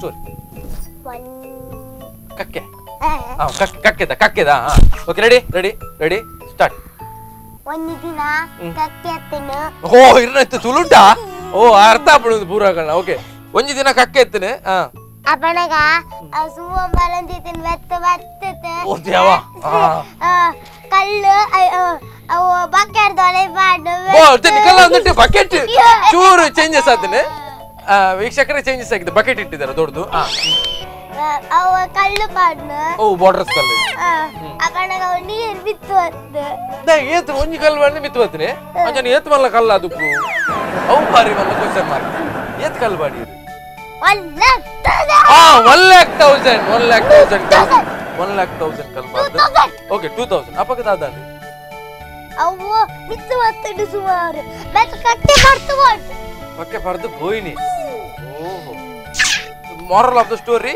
story one ಕಕ್ಕೆ ಹಾ ಕಕ್ ಕಕ್ಕೆದ ಕಕ್ಕೆದ ಹಾ okay ready ready ready start ಒಂದು ದಿನ ಕಕ್ಕೆ ಎತ್ತನು ಓ ಇರ್ನೈತು ತುಳುಂಟಾ ಓ ಅರ್ಥ ಆಗ್ಬಿಡುದು ಪೂರಗಳನ್ನ ಓಕೆ ಒಂಜಿ ದಿನ ಕಕ್ಕೆ ಎತ್ತನೆ ಹಾ ಅಪ್ಪನಗ ಸುವಂ ಬಲಂದಿತ್ತಿನ ಬೆತ್ತ ಬತ್ತತೆ ಓ ದೇವ ಹಾ ಕಲ್ಲು ಅಯ್- ಆ, ಅವು ಬಕ್ಕೆಡ್ದೊಳೆ ಬಾಡು ಓ ಕಲ್ಲ ಒಂದಿಟ್ಟು ಬಕೆಟ್ ಚೂರು ಚೇಂಜಸ್ ಆತನೆ ವೀಕ್ಷಕರೇ ಚೇಂಜಸ್ ಆಗಿದೆ ಬಕೆಟ್ ಇಟ್ಟಿದ್ದಾರೆ ದೊಡ್ಡದು ಹಾ ಅವು ಕಲ್ಲು ಪಾಡ್ನು ಓ ಬಾರ್ಡರ್ಸ್ ಕಲ್ಲು ಅಪ್ಪನಗ ಅವು ನೀರು ಬಿತ್ತು ಅಂತ ನಾ ಏತು ಒಂಜಿ ಕಲ್ಲು ಮಾಡಿ ಮಿತ್ತು ಬತ್ತೀನಿ ಅಂಜನ ಏತ್ ಮಲ್ಲ ಕಲ್ಲ ಅದಕ್ಕೂ ಅವು ಬಾರಿ ಮಲ್ಲ ಕ್ವಶನ್ ಮಾರ್ಕ್ ಏತ್ ಕಲ್ಲು ಬಾಡಿ ಒಳ್ಳೆ ಹಾ one lakh thousand one lakh thousand one lakh thousand ಕಲ್ ಬಾರ್ದು ಓಕೆ ಟೂ ತೌಸಂಡ್ ಅಪ್ಪಕ್ಕೆ ದಾದಾಂಡಿ ಅವು ಬಿತ್ತು ಬತ್ತಡು ಸುಮಾರು ಬೆತ್ತ ಕಟ್ಟೆ ಬರ್ತು ಬಾಡು ಪಕ್ಕೆ ಬರ್ದು ಬೋಯ್ನಿ ಓಹೋ ಮಾರಲ್ ಆಫ್ ದ ಸ್ಟೋರಿ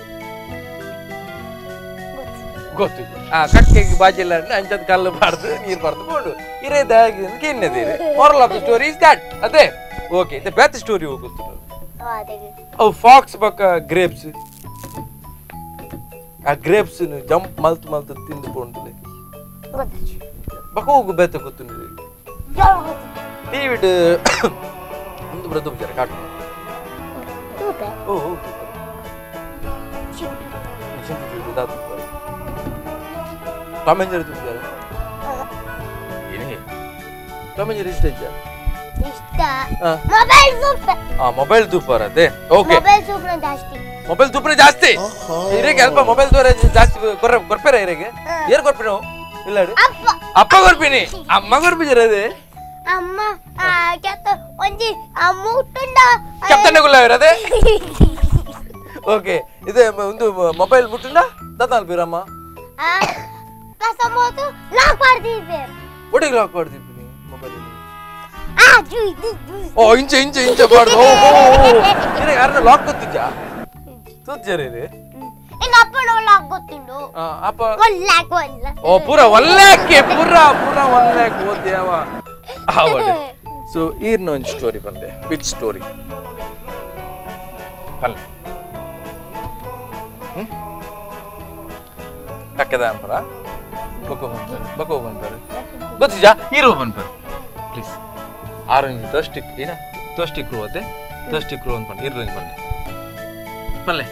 ಗೊತ್ತು ಆ ಕಕ್ಕೆಗೆ ಬಾಜಿ ಇಲ್ಲ ಅಂಚದ ಕಲ್ಲು ಬಾರ್ದು ನೀರು ಬಾರ್ದು ಬೋಡು ಇರೇದಾಗಿ ಕೆನ್ನದೀರಿ moral of the story is that ಅದೇ ಓಕೆ ಇದು ಬೆತ್ ಸ್ಟೋರಿ ಹೋಗುತ್ತೆ ಅವು ಫಾಕ್ಸ್ ಬಕ್ಕ ಗ್ರೇಪ್ಸ್ ಆ ಗ್ರೇಪ್ಸ್ ಜಂಪ್ ಮಲ್ತ್ ಮಲ್ತ್ ತಿಂದು ಕೊಂಡ್ಲೆ ಬಕ್ಕ ಹೋಗು ಬೆತ್ತ ಗೊತ್ತು ಟಿವಿಡ್ ಒಂದು ಬ್ರದ್ದು ಬಿಚಾರ ಕಾಟು ಓ ಓ ಟಾಮ್ ಅಂಡ್ ಜೆರಿ ತುಂಬಿದ್ದಾರೆ ಏನೇ ಟಾಮ್ ಅಂಡ್ ಜೆರಿ ಇಷ್ಟ ಇದ್ದ ಇಷ್ಟ ಹಾ. ಮೊಬೈಲ್ ಸೂಪರ್ ಆ ಮೊಬೈಲ್ ತೂಪಾರ ಅದೇ ಓಕೆ ಮೊಬೈಲ್ ಸೂಪರ್ ಜಾಸ್ತಿ ಮೊಬೈಲ್ ತೂಪ್ರೆ ಜಾಸ್ತಿ ಇರಿಗೆ ಅಲ್ಪ ಮೊಬೈಲ್ ತೋರ ಜಾಸ್ತಿ ಕೊರ ಕೊರ್ಪೇರ ಇರಿಗೆ ಏರ್ ಕೊರ್ಪಿ ನಾವು ಇಲ್ಲ ಹೇಳು. ಅಪ್ಪ ಅಪ್ಪ ಕೊರ್ಪಿನಿ ಅಮ್ಮ ಕೊರ್ಪಿಜರ ಅದೇ ಅಮ್ಮ ಆ, ಕೆತ್ತ ಒಂಜಿ ಅಮ್ಮ ಹುಟ್ಟುಂಡ ಕೆಪ್ತನೆ ಗುಲ್ಲ ಅದೇ ಓಕೆ ಇದು ಒಂದು ಮೊಬೈಲ್ ಮುಟ್ಟುಂಡ ತತಾಲ್ ಬೀರಮ್ಮ ಕಸಮೋತು ಲಾಕ್ ಮಾಡ್ತಿದ್ದೆ ಒಟ್ಟಿಗೆ ಲಾಕ್ ಮಾಡ್ತಿದ್ದೀನಿ ಮೊಬೈಲ್ ಆ ಜು ಇದು ಜು ಓ ಇಂಚೆ ಇಂಚೆ ಇಂಚೆ ಮಾಡ್ದು ಓ ಓ ಇರಿಗೆ ಯಾರನ್ನ ಲಾಕ್ ಗೊತ್ತಿದ್ದ ತುಜ್ಜರಿ ಇದು ಇನ್ನು ಅಪ್ಪನ ಲಾಕ್ ಗೊತ್ತುಂಡು ಆ, ಅಪ್ಪ ಒನ್ ಲ್ಯಾಕ್ ಒನ್ ಓ ಪೂರ ಒಲ್ಲಾಕೆ ಪೂರ ಪೂರ ಒಲ್ಲಾಕೆ ಓ ದೇವ ಹೌದು ಸೊ ಈರ್ನ ಒಂದು ಸ್ಟೋರಿ ಬಂದೆ ಬಿಟ್ ಸ್ಟೋರಿ ಬಲ್ಲ ಹ್ಮ್ ಕಕ್ಕೆದ ಅಂಪರ ಬಕೋ ಬಂತಾರೆ ಬಕೋ ಬಂತಾರೆ ಗೊತ್ತಿಜ ಹೀರೋ ಬಂತಾರೆ ಪ್ಲೀಸ್ ಆರೆಂಜ್ ತರ್ಸ್ಟಿಕ್ ಏನ ತರ್ಸ್ಟಿಕ್ ರೂ ಅದೇ ತರ್ಸ್ಟಿಕ್ ರೂ ಅಂತ ಬಂದು ಇರ್ರೇಂಜ್ ಬಂದೆ ಬಲ್ಲೆ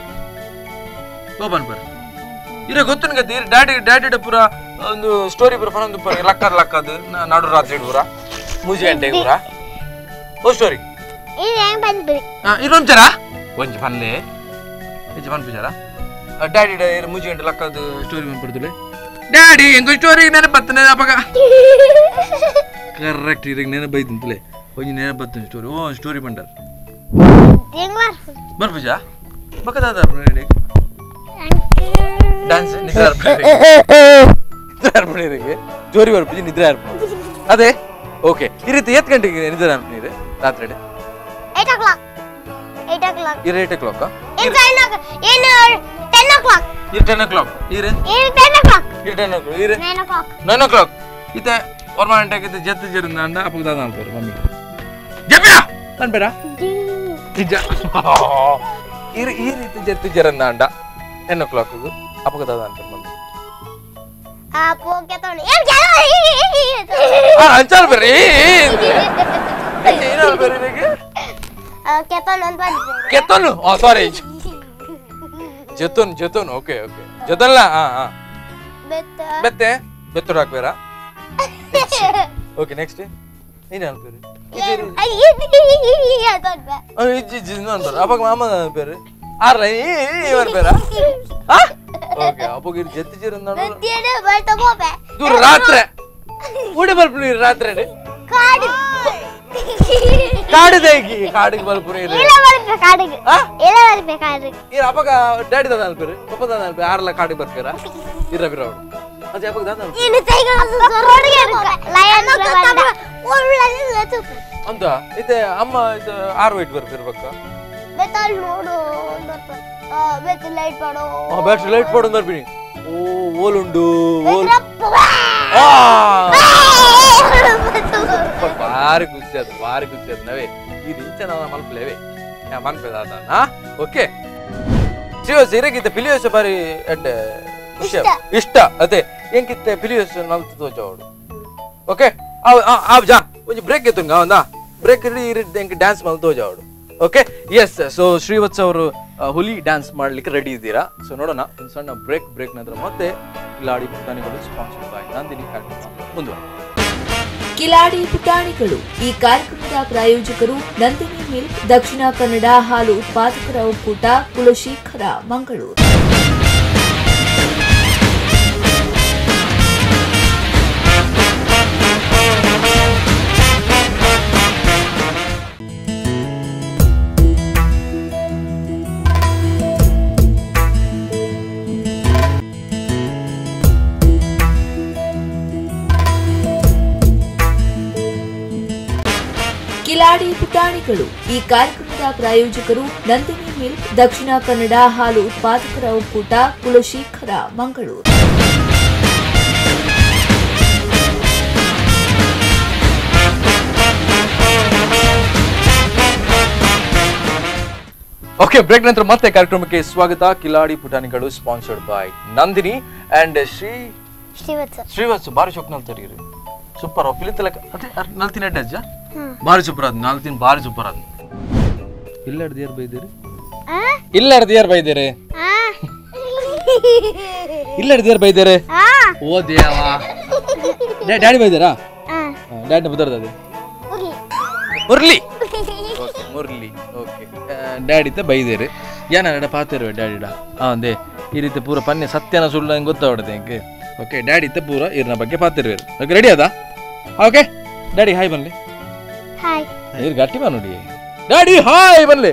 ಓ ಬಂದ್ಬರ್ ಇರ ಗೊತ್ತು ಗತಿ ಡ್ಯಾಡಿ ಡ್ಯಾಡಿ ಪೂರ ಒಂದು ಸ್ಟೋರಿ ಪೂರ ಫನೊಂದು ಪೂರ ಲಕ್ಕದ ಲಕ್ಕದ ನಾಡು ರಾತ್ರಿ ಪೂರ ಮೂಜಿ ಗಂಟೆಗೆ ಪೂರ ಓ ಸ್ಟೋರಿ ಇದು ಹೆಂಗ್ ಬಂದ್ಬಿಡಿ ಇನ್ನೊಂಚರ ಒಂಜಿ ಪನ್ಲೆ ಹೆಜ್ಜೆ ಪನ್ ಪಿಜಾರ ಡ್ಯಾಡಿ ಡೈರ್ ಮೂಜಿ ಗಂಟೆ ಲಕ್ಕದ ಸ್ಟೋರಿ ಬಂದ್ಬಿಡ್ತಲೆ ಡ್ಯಾಡಿ ಹೆಂಗೋ ಸ್ಟೋರಿ ನೆನಪು ಬರ್ತನೆ ಅಪ್ಪಗ ಕರೆಕ್ಟ್ ಇರಿಗೆ ನೆನಪು ಬೈತಂತಲೆ ಒಂಜಿ ನೆನಪು ಬರ್ತನೆ ಸ್ಟೋರಿ ಓ ಸ್ಟೋರಿ ಬಂಡರ್ ಹೆಂಗ್ ಮಾರ್ ಬರ್ಪುಜಾ ಬಕ್ಕದಾದ ರೆಡಿ ಡ್ಯಾನ್ಸ್ ನಿದ್ರೆ ನಿದ್ರೆ ಅರ್ಪಣೆಗೆ ಜೋರಿ ಬರ್ಪುಜಿ ನಿದ್ರೆ ಅರ್ಪಣೆ ಅದೇ ಓಕೆ ಈ ರೀತಿ ಎತ್ ಗಂಟೆಗೆ ನಿದ್ರೆ ಅರ್ಪಣೆ ರಾತ್ರಿ eight o'clock eight o'clock ಇರ ಏಟ್ ಓ ಕ್ಲಾಕ್ ಏನು ಟೆನ್ ಏನು ಟೆನ್ ಓ ಕ್ಲಾಕ್ ಇರ್ ಟೆನ್ ಓ ಕ್ಲಾಕ್ ಇರ ಏನು ಟೆನ್ ಓ ಕ್ಲಾಕ್ ಇರ್ ಟೆನ್ ಓ ಕ್ಲಾಕ್ ಇರ nine o'clock nine o'clock ಇತ್ತೆ ಒರ್ಮ ಗಂಟೆಗೆ ಜತ್ ಜರಿಂದ ಅಂಡ ಅಪ್ಪಗೆ ದಾದ ಅನ್ಪೇರು ಮಮ್ಮಿ ಜಪ್ಯ ಅನ್ಪೇರ ನಿಜ ಇರ್ ಈ ರೀತಿ ಜತ್ ಜರಂದ ಅಂಡ ಟೆನ್ ಓ ಕ್ಲಾಕ್ ಅಪ್ಪಗೆ ದಾದ ಅನ್ಪೇರು ಮಮ್ಮಿ ಆ ಪೋಕೆ ತಗೊಂಡು ಏನು ಕೆಲವು ಆ, ಅಂಚಾಲ್ ಬೇರೆ ಏನಾಲ್ ಬೇರೆ ನಿನಗೆ ಕೆತ್ತನ್ ಅಂತ ಬಂದಿದ್ದೆ ಕೆತ್ತನು ಆ ಸಾರಿ ಜತುನ್ ಜತುನ್ ಓಕೆ ಓಕೆ ಜತನ್ಲ ಹಾ ಹಾ ಬೆತ್ತ ಬೆತ್ತೆ ಬೆತ್ತೋಡು ಹಾಕ್ಬೇರಾ ಓಕೆ ನೆಕ್ಸ್ಟ್ ಏನು ಅನ್ಪೇರು ಇಜ್ಜಿ ಇಜ್ಜಿ ಅನ್ಪೇರು ಅಪ್ಪ ಮಾಮ ಅನ್ಪೇರು ಆರ್ಲ ಈ ಅನ್ಪೇರಾ ಓಕೆ ಅಪ್ಪಗೆ ಜತ್ತಿ ಜೀರಂದ ಬರ್ತಾ ಹೋಗ್ಬೆ ದೂರ ರಾತ್ರಿ ಉಡಿ ಬಲ್ಪು ನೀರು ರಾತ್ರಿ ಕಾಡು ಕಾಡಿದೇಗಿ ಕಾಡಿಗೆ ಬಲ್ಪು ನೀರು ಇಲ್ಲ ಬರ್ಬೇಕು ಕಾಡಿಗೆ ಆ ಇಲ್ಲ ಬರ್ಬೇಕು ಕಾಡಿಗೆ ಈ ಅಪ್ಪಗ ಡ್ಯಾಡಿ ದಾದ ಅನ್ಪೇರು ಪಪ್ಪ ದಾದ ಅನ್ಪೇರು ಆರ್ಲ ಕಾಡಿಗೆ ಬರ್ಪೇರಾ ಇರ ಬಿರ ಅವಳು ಅದೇ ಅಪ್ಪಗ ದಾದ ಅನ್ಪೇರು ಇನ್ನು ತೈಗಳು ಲಯನ್ ಅಂತ ಇದೆ ಅಮ್ಮ ಇದು ಆರು ವೈಟ್ ಬರ್ತಿರ್ಬೇಕ ಬೆತ್ತಲ್ ನೋಡು ಬೆತ್ತ ಲೈಟ್ ಮಾಡೋ ಬ್ಯಾಟ್ರಿ ಲೈಟ್ ಪಡು ಬರ್ಬಿನಿ ಓ ಓಲುಂಡು ಓಲ್ ಆ ಭಾರಿ ಖುಷಿ ಅದು ಭಾರಿ ಖುಷಿ ಅದು ನವೇ ಈ ರಿಂಚ ನಾವು ಮಲ್ಪಲೇವೆ ಮನ್ಪೆ ದಾದ ಹಾ ಓಕೆ ಶ್ರೀವಾಸ ಇರಗಿತ್ತ ಪಿಲಿಯೋಸ ಬಾರಿ ಎಡ್ಡ ವಿಷಯ ಇಷ್ಟ ಅದೇ ಎಂಕಿತ್ತೆ ಪಿಲಿಯೋಸ ನಲ್ತು ತೋಜಾವಡು ಓಕೆ ಅವ್ ಅವ್ ಜಾ ಒಂಜಿ ಬ್ರೇಕ್ ಎತ್ತುಂಗ ಅವಂದ ಬ್ರೇಕ್ ಇಡಿ ಇರಿಡ್ ಎಂಕ್ ಡ್ಯಾನ್ಸ್ ಮಲ್ ತೋಜಾವಡು ಓಕೆ ಎಸ್ ಸೊ ಶ್ರೀವತ್ಸ ಅವರು ಆ, ಹುಲಿ ಡ್ಯಾನ್ಸ್ ಮಾಡ್ಲಿಕ್ಕೆ ರೆಡಿ ಇದ್ದೀರಾ ಸೊ ನೋಡೋಣ ಒಂದು ಸಣ್ಣ ಬ್ರೇಕ್ ಬ್ರೇಕ್ ನಂತರ ಮತ್ತೆ ಲಾಡಿ ಪುಟಾಣಿಗಳು ಸ್ಪಾನ್ಸರ್ ಬಾಯ್ ನಂದಿನಿ ಕಾರ್ಯಕ್ರಮ ಮುಂದುವರೆ ಕಿಲಾಡಿ ಪುಟಾಣಿಗಳು ಈ ಕಾರ್ಯಕ್ರಮದ ಪ್ರಾಯೋಜಕರು ನಂದಿನಿ ಮಿಲ್ಕ್ ದಕ್ಷಿಣ ಕನ್ನಡ ಹಾಲು ಉತ್ಪಾದಕರ ಒಕ್ಕೂಟ ಕುಲಶೇಖರ ಮಂಗಳೂರು ಕಿಲಾಡಿ ಪುಟಾಣಿಗಳು ಈ ಕಾರ್ಯಕ್ರಮದ ಪ್ರಾಯೋಜಕರು ನಂದಿನಿ ಮಿಲ್ಕ್ ದಕ್ಷಿಣ ಕನ್ನಡ ಹಾಲು ಉತ್ಪಾದಕರ ಒಕ್ಕೂಟ ಕುಲಶೇಖರ ಮಂಗಳೂರು ಓಕೆ ಬ್ರೇಕ್ ನಂತರ ಮತ್ತೆ ಕಾರ್ಯಕ್ರಮಕ್ಕೆ ಸ್ವಾಗತ ಕಿಲಾಡಿ ಪುಟಾಣಿಗಳು sponsored by Nandini and Shri Srivatsa Srivatsa ಬಾರಿ ಶೋಕ್ ನಲ್ತಾರೆ ಇರು ಸೂಪರ್ ಪಿಲಿತಲಕ ಅದೇ ಅರ್- ನಲ್ತಿನ ಎಡ್ಡೆ ಅಜ್ಜ ಬಾರಿ ಸೂಪರ್ ಅದ್ ನಾಲ್ತಿನ ಬಾರಿ ಸೂಪರ್ ಅದ್ ಇಲ್ಲ ಹಿಡ್ದು ಯಾರು ಬೈದಿರಿ ಆ? ಇಲ್ಲ ಹಿಡ್ದು ಯಾರು ಬೈದಿರಿ ಆ? ಇಲ್ಲ ಹಿಡ್ದು ಯಾರು ಬೈದಿರಿ ಆ? ಓ ದೇವಾ ಡ್ಯಾಡಿ ಬೈದಾರಾ ಆ. ಡ್ಯಾಡಿ ಬದರ್ದ ಅದು ಹೋಗಿ. Murli okay Murli okay daddy ತ ಬೈದೇರು ಏನ ಪಾತಿರುವೆ ಡ್ಯಾಡಿಡ ಅಂದೆ ಈ ರೀತಿ ಪೂರ ಪನ್ನೆ ಸತ್ಯನ ಸುಳ್ಳು ನಂಗೆ ಗೊತ್ತಾವಡದೆ ಹೆಂಗೆ ಓಕೆ ಡ್ಯಾಡಿ ತ ಪೂರ ಇರ್ನ ಬಗ್ಗೆ ಪಾತಿರುವೇರು ಓಕೆ ರೆಡಿ ಅದ ಓಕೆ ಡ್ಯಾಡಿ ಹಾಯ್ ಬನ್ಲಿ ಹಾಯ್ ಇರ್ ಗಟ್ಟಿ ಬಾ ನೋಡಿ ಡ್ಯಾಡಿ ಹಾಯ್ ಬನ್ಲಿ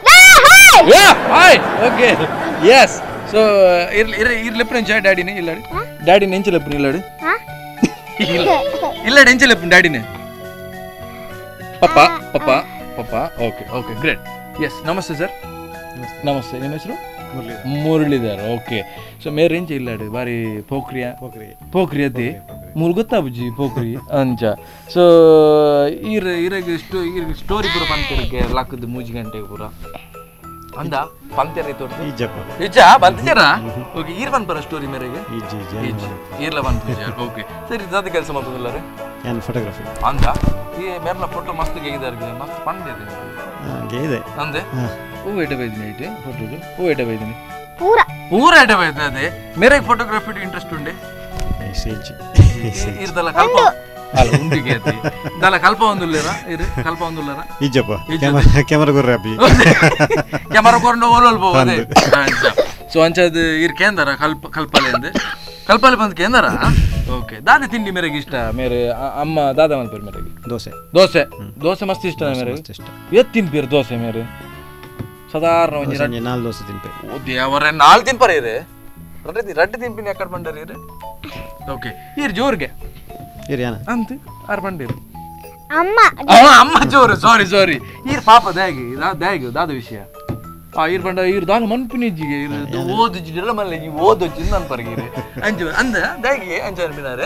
ಹಾಯ್ ಓಕೆ ಎಸ್ ಸೊ ಇರ್ಲಿ ಇರ್ ಇರ್ಲೆಪ್ಪು ನೆಂಚ ಡ್ಯಾಡಿನೇ ಇಲ್ಲಾಡಿ ಡ್ಯಾಡಿ ನೆಂಚಲೆಪ್ಪು ಇಲ್ಲಾಡಿ ಆ? ಇಲ್ಲ ಇಲ್ಲ ನೆಂಚಲೆಪ್ಪು ಡ್ಯಾಡಿನೇ ಪಪ್ಪ ಪಪ್ಪ ಪಪ್ಪ ಓಕೆ ಓಕೆ ಗ್ರೇಟ್ ಎಸ್ ನಮಸ್ತೆ ಸರ್ ನಮಸ್ತೆ ನಿಮ್ಮ ಹೆಸರು ಮುರಳೀಧರ್ ಓಕೆ ಸೊ ಮೇರೆ ಎಂಚ ಇಲ್ಲಾಡು ಬಾರಿ ಪೋಖ್ರಿಯ ಪೋಖ್ರಿ ಅದೇ ಮೂರು ಗೊತ್ತಾ ಬುಜ್ಜಿ ಪೋಖ್ರಿ ಅಂಚ ಸೊ ಈರ್ ಇರಗೆ ಸ್ಟೋ ಇರ್ ಸ್ಟೋರಿ ಪೂರ ಪಂತರಿಗೆ ಲಾಕದ್ದು ಮೂಜಿ ಗಂಟೆಗೆ ಪೂರ ಅಂದ ಪಂತೆರ ತೋರ್ದು ಈಜಪ್ಪ ನಿಜ ಬಂತಿದ್ದೀರಾ ಓಕೆ ಈರ್ ಬಂದ್ ಬರ ಸ್ಟೋರಿ ಮೇರೆಗೆ ಈಜಿ ಈಜ್ ಈರ್ಲ ಬಂತು ಓಕೆ ಸರಿ ದಾದ ಕೆಲಸ ಮಾಡ್ಬೋದಲ್ಲ ರೀ ಏನು ಫೋಟೋಗ್ರಫಿ ಅಂದ ಈ ಮೇರ್ನ ಫೋಟೋ ಮಸ್ತ್ ಗೇಗಿದಾರ್ಗೆ ಮಸ್ತ್ ಪಂಡಿದೆ ಹಾಗೆ ಇದೆ ಅಂದೆ ಹಾಂ ಹೂ ಎಟ ಬೈದಿನಿ ಐತೆ ಫೋಟೋದು ಹೂ ಎಟ ಬೈದಿನಿ ಪೂರ ಪೂರ ಎಟ ಬೈದ ಅದೇ ಮೇರೆಗೆ ಫೋಟೋಗ್ರಫಿ ಇಂಟ್ರೆಸ್ಟ್ ಉಂಡೆ ಸೇಜ್ ಇರ್ದಲ್ಲ ಕಲ್ಪ ಅಲ್ಲ ಉಂಡಿಗೆ ಅತಿ ದಲ್ಲ ಕಲ್ಪ ಒಂದುಲ್ಲೇರ ಇರು ಕಲ್ಪ ಒಂದುಲ್ಲೇರ ಈಜಪ್ಪ ಈಜು. ಕ್ಯಾಮರಾ ಕ್ಯಾಮರಾ ಗುರ್ರ ಅಪ್ಪಿ ಕ್ಯಾಮರಾ ಕೊಂಡು ಓಲೋಲ್ ಬೋದೆ ಸೊ ಅಂಚದು ಇರ್ ಕೇಂದರ ಕಲ್ಪ ಕಲ್ಪಲೆ ಅಂದೆ ಕಲ್ಪಲೆ ಬಂದು ಕೇಂದರ ಓಕೆ ದಾದ ತಿಂಡಿ ಮೇರೆಗೆ ಇಷ್ಟ ಮೇರೆ ಅ- ಅಮ್ಮ ದಾದ ಮಲ್ಪೇರು ಮೇರೆಗೆ ದೋಸೆ ದೋಸೆ ದೋಸೆ ಮಸ್ತ್ ಇಷ್ಟ ಮೇರೆ ಮಸ್ತ್ ಇಷ್ಟ ಎತ್ ತಿನ್ಪೇರು ದೋಸೆ ಮೇರೆ ಸಾಧಾರಣ ಒಂಜಿ ರಡ್ಡು ಸಂಜೆ ನಾಲ್ಕು ದೋಸೆ ತಿನ್ಪೆ ಓ ದೇವರೇ ನಾಲ್ ತಿನ್ಪರ ಇರೆ ರಡ್ಡು ರಡ್ಡು ತಿನ್ಪಿನ ಯಾಕಡೆ ಬಂಡರಿ ಇರೆ ಓಕೆ ಇರ್ ಜೋರ್ಗೆ ಇರಿ ಏನ ಅಂತ ಆರ್ ಬಂಡಿರು ಅಮ್ಮ ಅಮ್ಮ ಜೋರು ಸಾರಿ ಸಾರಿ ಈರ್ ಪಾಪ ದಾಗಿ ದಾಗಿ ದಾದ ವಿಷಯ ಆ ಈರ್ ಬಂಡ ಈರ್ ದಾನ ಮನ್ಪಿನಿಜ್ಜಿಗೆ ಓದು ಜಿಲ್ಲ ಮಲ್ಲ ಈ ಓದು ಚಿನ್ನ ಪರಗಿರಿ ಅಂಜು ಅಂದ ದಾಗಿ ಅಂಜ ಅನ್ಪಿನಾರೆ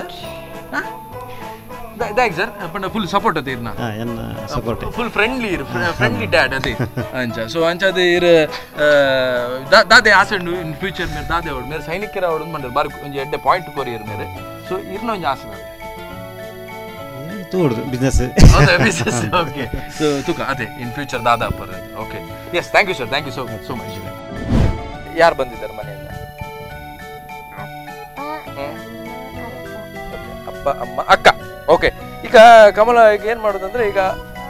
ದಾಗಿ ಸರ್ ಪಂಡ ಫುಲ್ ಸಪೋರ್ಟ್ ಅದ ಇರ್ನ ಹಾಂ ಎನ್ನ ಸಪೋರ್ಟ್ ಫುಲ್ ಫ್ರೆಂಡ್ಲಿ ಇರು ಫ್ರೆಂಡ್ಲಿ ಡ್ಯಾಡ್ ಅದೇ ಅಂಚ ಸೊ ಅಂಚ ಅದೇ ಇರು ದಾ- ದಾದೆ ಆಸೆ ಉಂಡು ಇನ್ ಫ್ಯೂಚರ್ ಮೇರೆ ದಾದೆ ಅವಡು ಮೇರೆ ಸೈನಿಕರ ಅವಡು ಮಂಡ್ರೆ ಬಾರಿ ಒಂಜಿ ಎಡ್ಡೆ ಪಾಯಿಂಟ್ ಕೊರಿಯರ್ ಮೇರೆ ಸೊ ಇರ್ನ ಒಂಜಿ ಆಸೆ ನಾನು ತೋಡುದು ಬಿಸ್ನೆಸ್ ಹೌದಾ ಬಿಸ್ನೆಸ್ ಓಕೆ ಸೊ ತುಕ ಅದೇ ಇನ್ ಫ್ಯೂಚರ್ ದಾದಾ ಅಪ್ಪರ್ okay yes thank you sir thank you so much so much ಯಾರು ಬಂದಿದ್ದಾರೆ ಮನೆಯಿಂದ ಹ್ಮ್. Okay, ಅಪ್ಪ ಅಮ್ಮ ಅಕ್ಕ ಓಕೆ ಈಗ ಕಮಲ ಈಗ ಏನ್ ಮಾಡೋದಂದ್ರೆ ಈಗ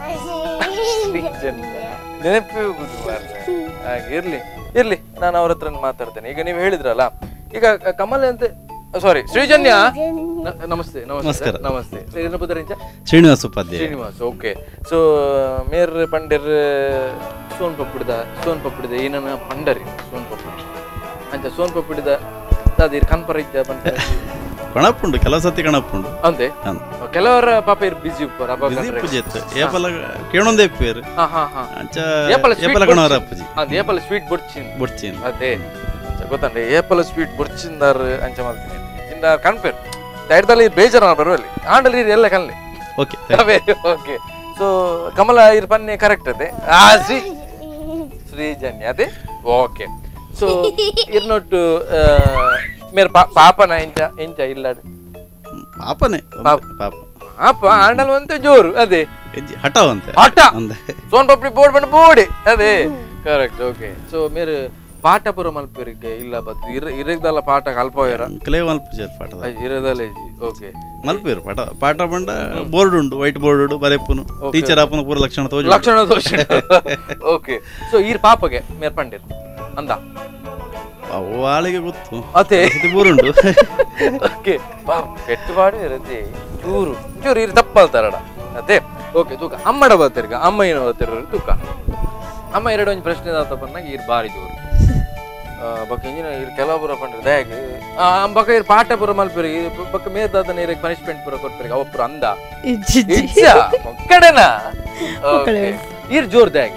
ನೆನಪಿ ಹೋಗುದು ಮಾರ್ರೆ. ಹಾಗೆ ಇರ್ಲಿ ಇರ್ಲಿ ನಾನು ಅವ್ರ ಹತ್ರ ಮಾತಾಡ್ತೇನೆ ಈಗ ನೀವು ಹೇಳಿದ್ರಲ್ಲ ಈಗ ಕಮಲ ಅಂತ ಸಾರಿ ಶ್ರೀಜನ್ಯ ನ- ನಮಸ್ತೆ ನಮಸ್ತೆ ನಮಸ್ಕಾರ. ನಮಸ್ತೆ ಏನು ಬುದ್ಧರಿಂಚ ಶ್ರೀನಿವಾಸ ಉಪಾಧ್ಯಾಯ ಶ್ರೀನಿವಾಸ್ ಓಕೆ ಸೊ ಮೇರ್ ಪಂಡರ್ ಸೋನ್ ಪಪ್ಪುಡಿದ ಸೋನ್ ಪಪ್ಪುಡಿದ ಏನನ ಪಂಡರಿ ಸೋನ್ ಪಪ್ಪುಡಿ ಅಂಚ ಸೋನ್ ಪಪ್ಪುಡಿದ ದಾದಿರ್ ಕನ್ಪರ ಇದ್ದ ಪಂಡ ಕಣಪ್ಪುಂಡು ಕೆಲವು ಸತಿ ಕಣಪ್ಪುಂಡು ಅಂತೆ ಹಾಂ ಕೆಲವರ ಪಾಪ ಇರ್ ಬಿಸಿ ಉಪ್ಪರ್ ಅಪ್ಪ ಬಿಸಿ ಪೂಜೆ ಇತ್ತು ಏಪಲ ಕೇಳೊಂದೇ ಪೇರು ಹಾ ಹಾ ಹಾ ಅಂಚ ಏಪಲ sweet ಏಪಲ ಕಣವರ ಅಪ್ಪಜಿ ಅಂದ್ ಏಪಲ ಸ್ವೀಟ್ ಬುಡ್ಚಿನ್ ಬೊಡ್ಚಿನ್ ಅದೇ ಅಂಚ ಗೊತ್ತಂಡೆ ಏಪಲ ಸ್ವೀಟ್ ಬುಡ್ಚಿಂದಾರ್ ಅಂಚ ಮಾಡ್ತೀನಿ ಇಂದ ಕನ್ಪೇರ್ ದೈಡ್ದಲ್ಲಿ ಬೇಜಾರ ಬರುವಲ್ಲಿ ಆಂಡಲ್ಲಿ ಇರ್ ಎಲ್ಲ ಕನ್ಲಿ ಓಕೆ ಓಕೆ ಸೊ ಕಮಲ ಇರ್ ಪನ್ನೆ ಕರೆಕ್ಟ್ ಅದೇ ಆ ಸಿ ಶ್ರೀಜನ್ಯ ಅದೇ ಓಕೆ ಸೊ ಇರ್ನೊಟ್ಟು ಮೇರೆ ಪಾಪನ ಎಂಚ ಎಂಚ ಇಲ್ಲಾಡು ಪಾಪನೆ ಪಾಪ. ಪಾಪ ಪಾಪ ಆಂಡಲ್ ಅಂತ ಜೋರು ಅದೇ ಹೆಜ್ಜೆ ಹಠವಂತೆ ಹಠ ಒಂದೇ ಸೋನ್ ಪಪ್ಡಿ ಬೋರ್ಡ್ ಬಂದು ಬೋಡಿ ಅದೇ ಕರೆಕ್ಟ್ ಓಕೆ ಸೊ ಮೇರೆ ಪಾಠ ಪುರ ಮಲ್ಪೇರಿಗೆ ಇಲ್ಲ ಬತ್ ಇರ ಇರದಲ್ಲ ಪಾಠ ಕಲ್ಪೋಯರ ಕೆಲೇ ಮಲ್ಪುಜರ್ ಪಾಠದ ಇರದಲ್ಲ ಓಕೆ ಮಲ್ಪೇರು ಪಾಠ ಪಾಠ ಬಂಡ ಬೋರ್ಡ್ ಉಂಡು ವೈಟ್ ಬೋರ್ಡ್ ಉಂಡು ಬರೆಪ್ಪುನು ಟೀಚರ್ ಆಪನ ಪೂರ ಲಕ್ಷಣ ತೋಜು ಲಕ್ಷಣ ದೋಷ ಓಕೆ ಸೊ ಈರ್ ಪಾಪಗೆ ಮೇರ್ ಪಂಡಿರ್ ಅಂದ ಅವು ಆಳಿಗೆ ಗೊತ್ತು ಅದೇ ಇದು ಬೋರುಂಡು ಓಕೆ ಪೆಟ್ಟುಪಾಡು ಇರುತ್ತೆ ಚೂರು ಚೂರು ಇರು ತಪ್ಪಲ್ತಾರಡ ಅದೇ ಓಕೆ ತೂಕ ಅಮ್ಮಡ ಬರ್ತಿರ್ಗ ಅಮ್ಮ ಏನು ಬರ್ತಿರ ತೂಕ ಅಮ್ಮ ಎರಡು ಒಂದು ಪ್ರಶ್ನೆ ಆತ ಬಂದಾಗ ಇರ್ ಬಾರಿ ಜೋರು ಆ, ಬಕ್ಕ ಇಂಜಿನ ಇರ್ ಕೆಲವು ಪುರ ಪಂಡ್ರಿ ದಯಾಗ ಬಕ್ಕ ಇರ್ ಪಾಠ ಪುರ ಮಲ್ಪಿರಿ ಬಕ್ಕ ಮೇದಾದನ ಇರಕ್ ಪನಿಷ್ಮೆಂಟ್ ಪುರ ಕೊಡ್ಪಿರಿ ಅವ ಪುರ ಅಂದ ಇಜ್ಜ ಒಕ್ಕಡೆನಾ ಓಕೆ ಇರ್ ಜೋರ್ ದಯಾಗ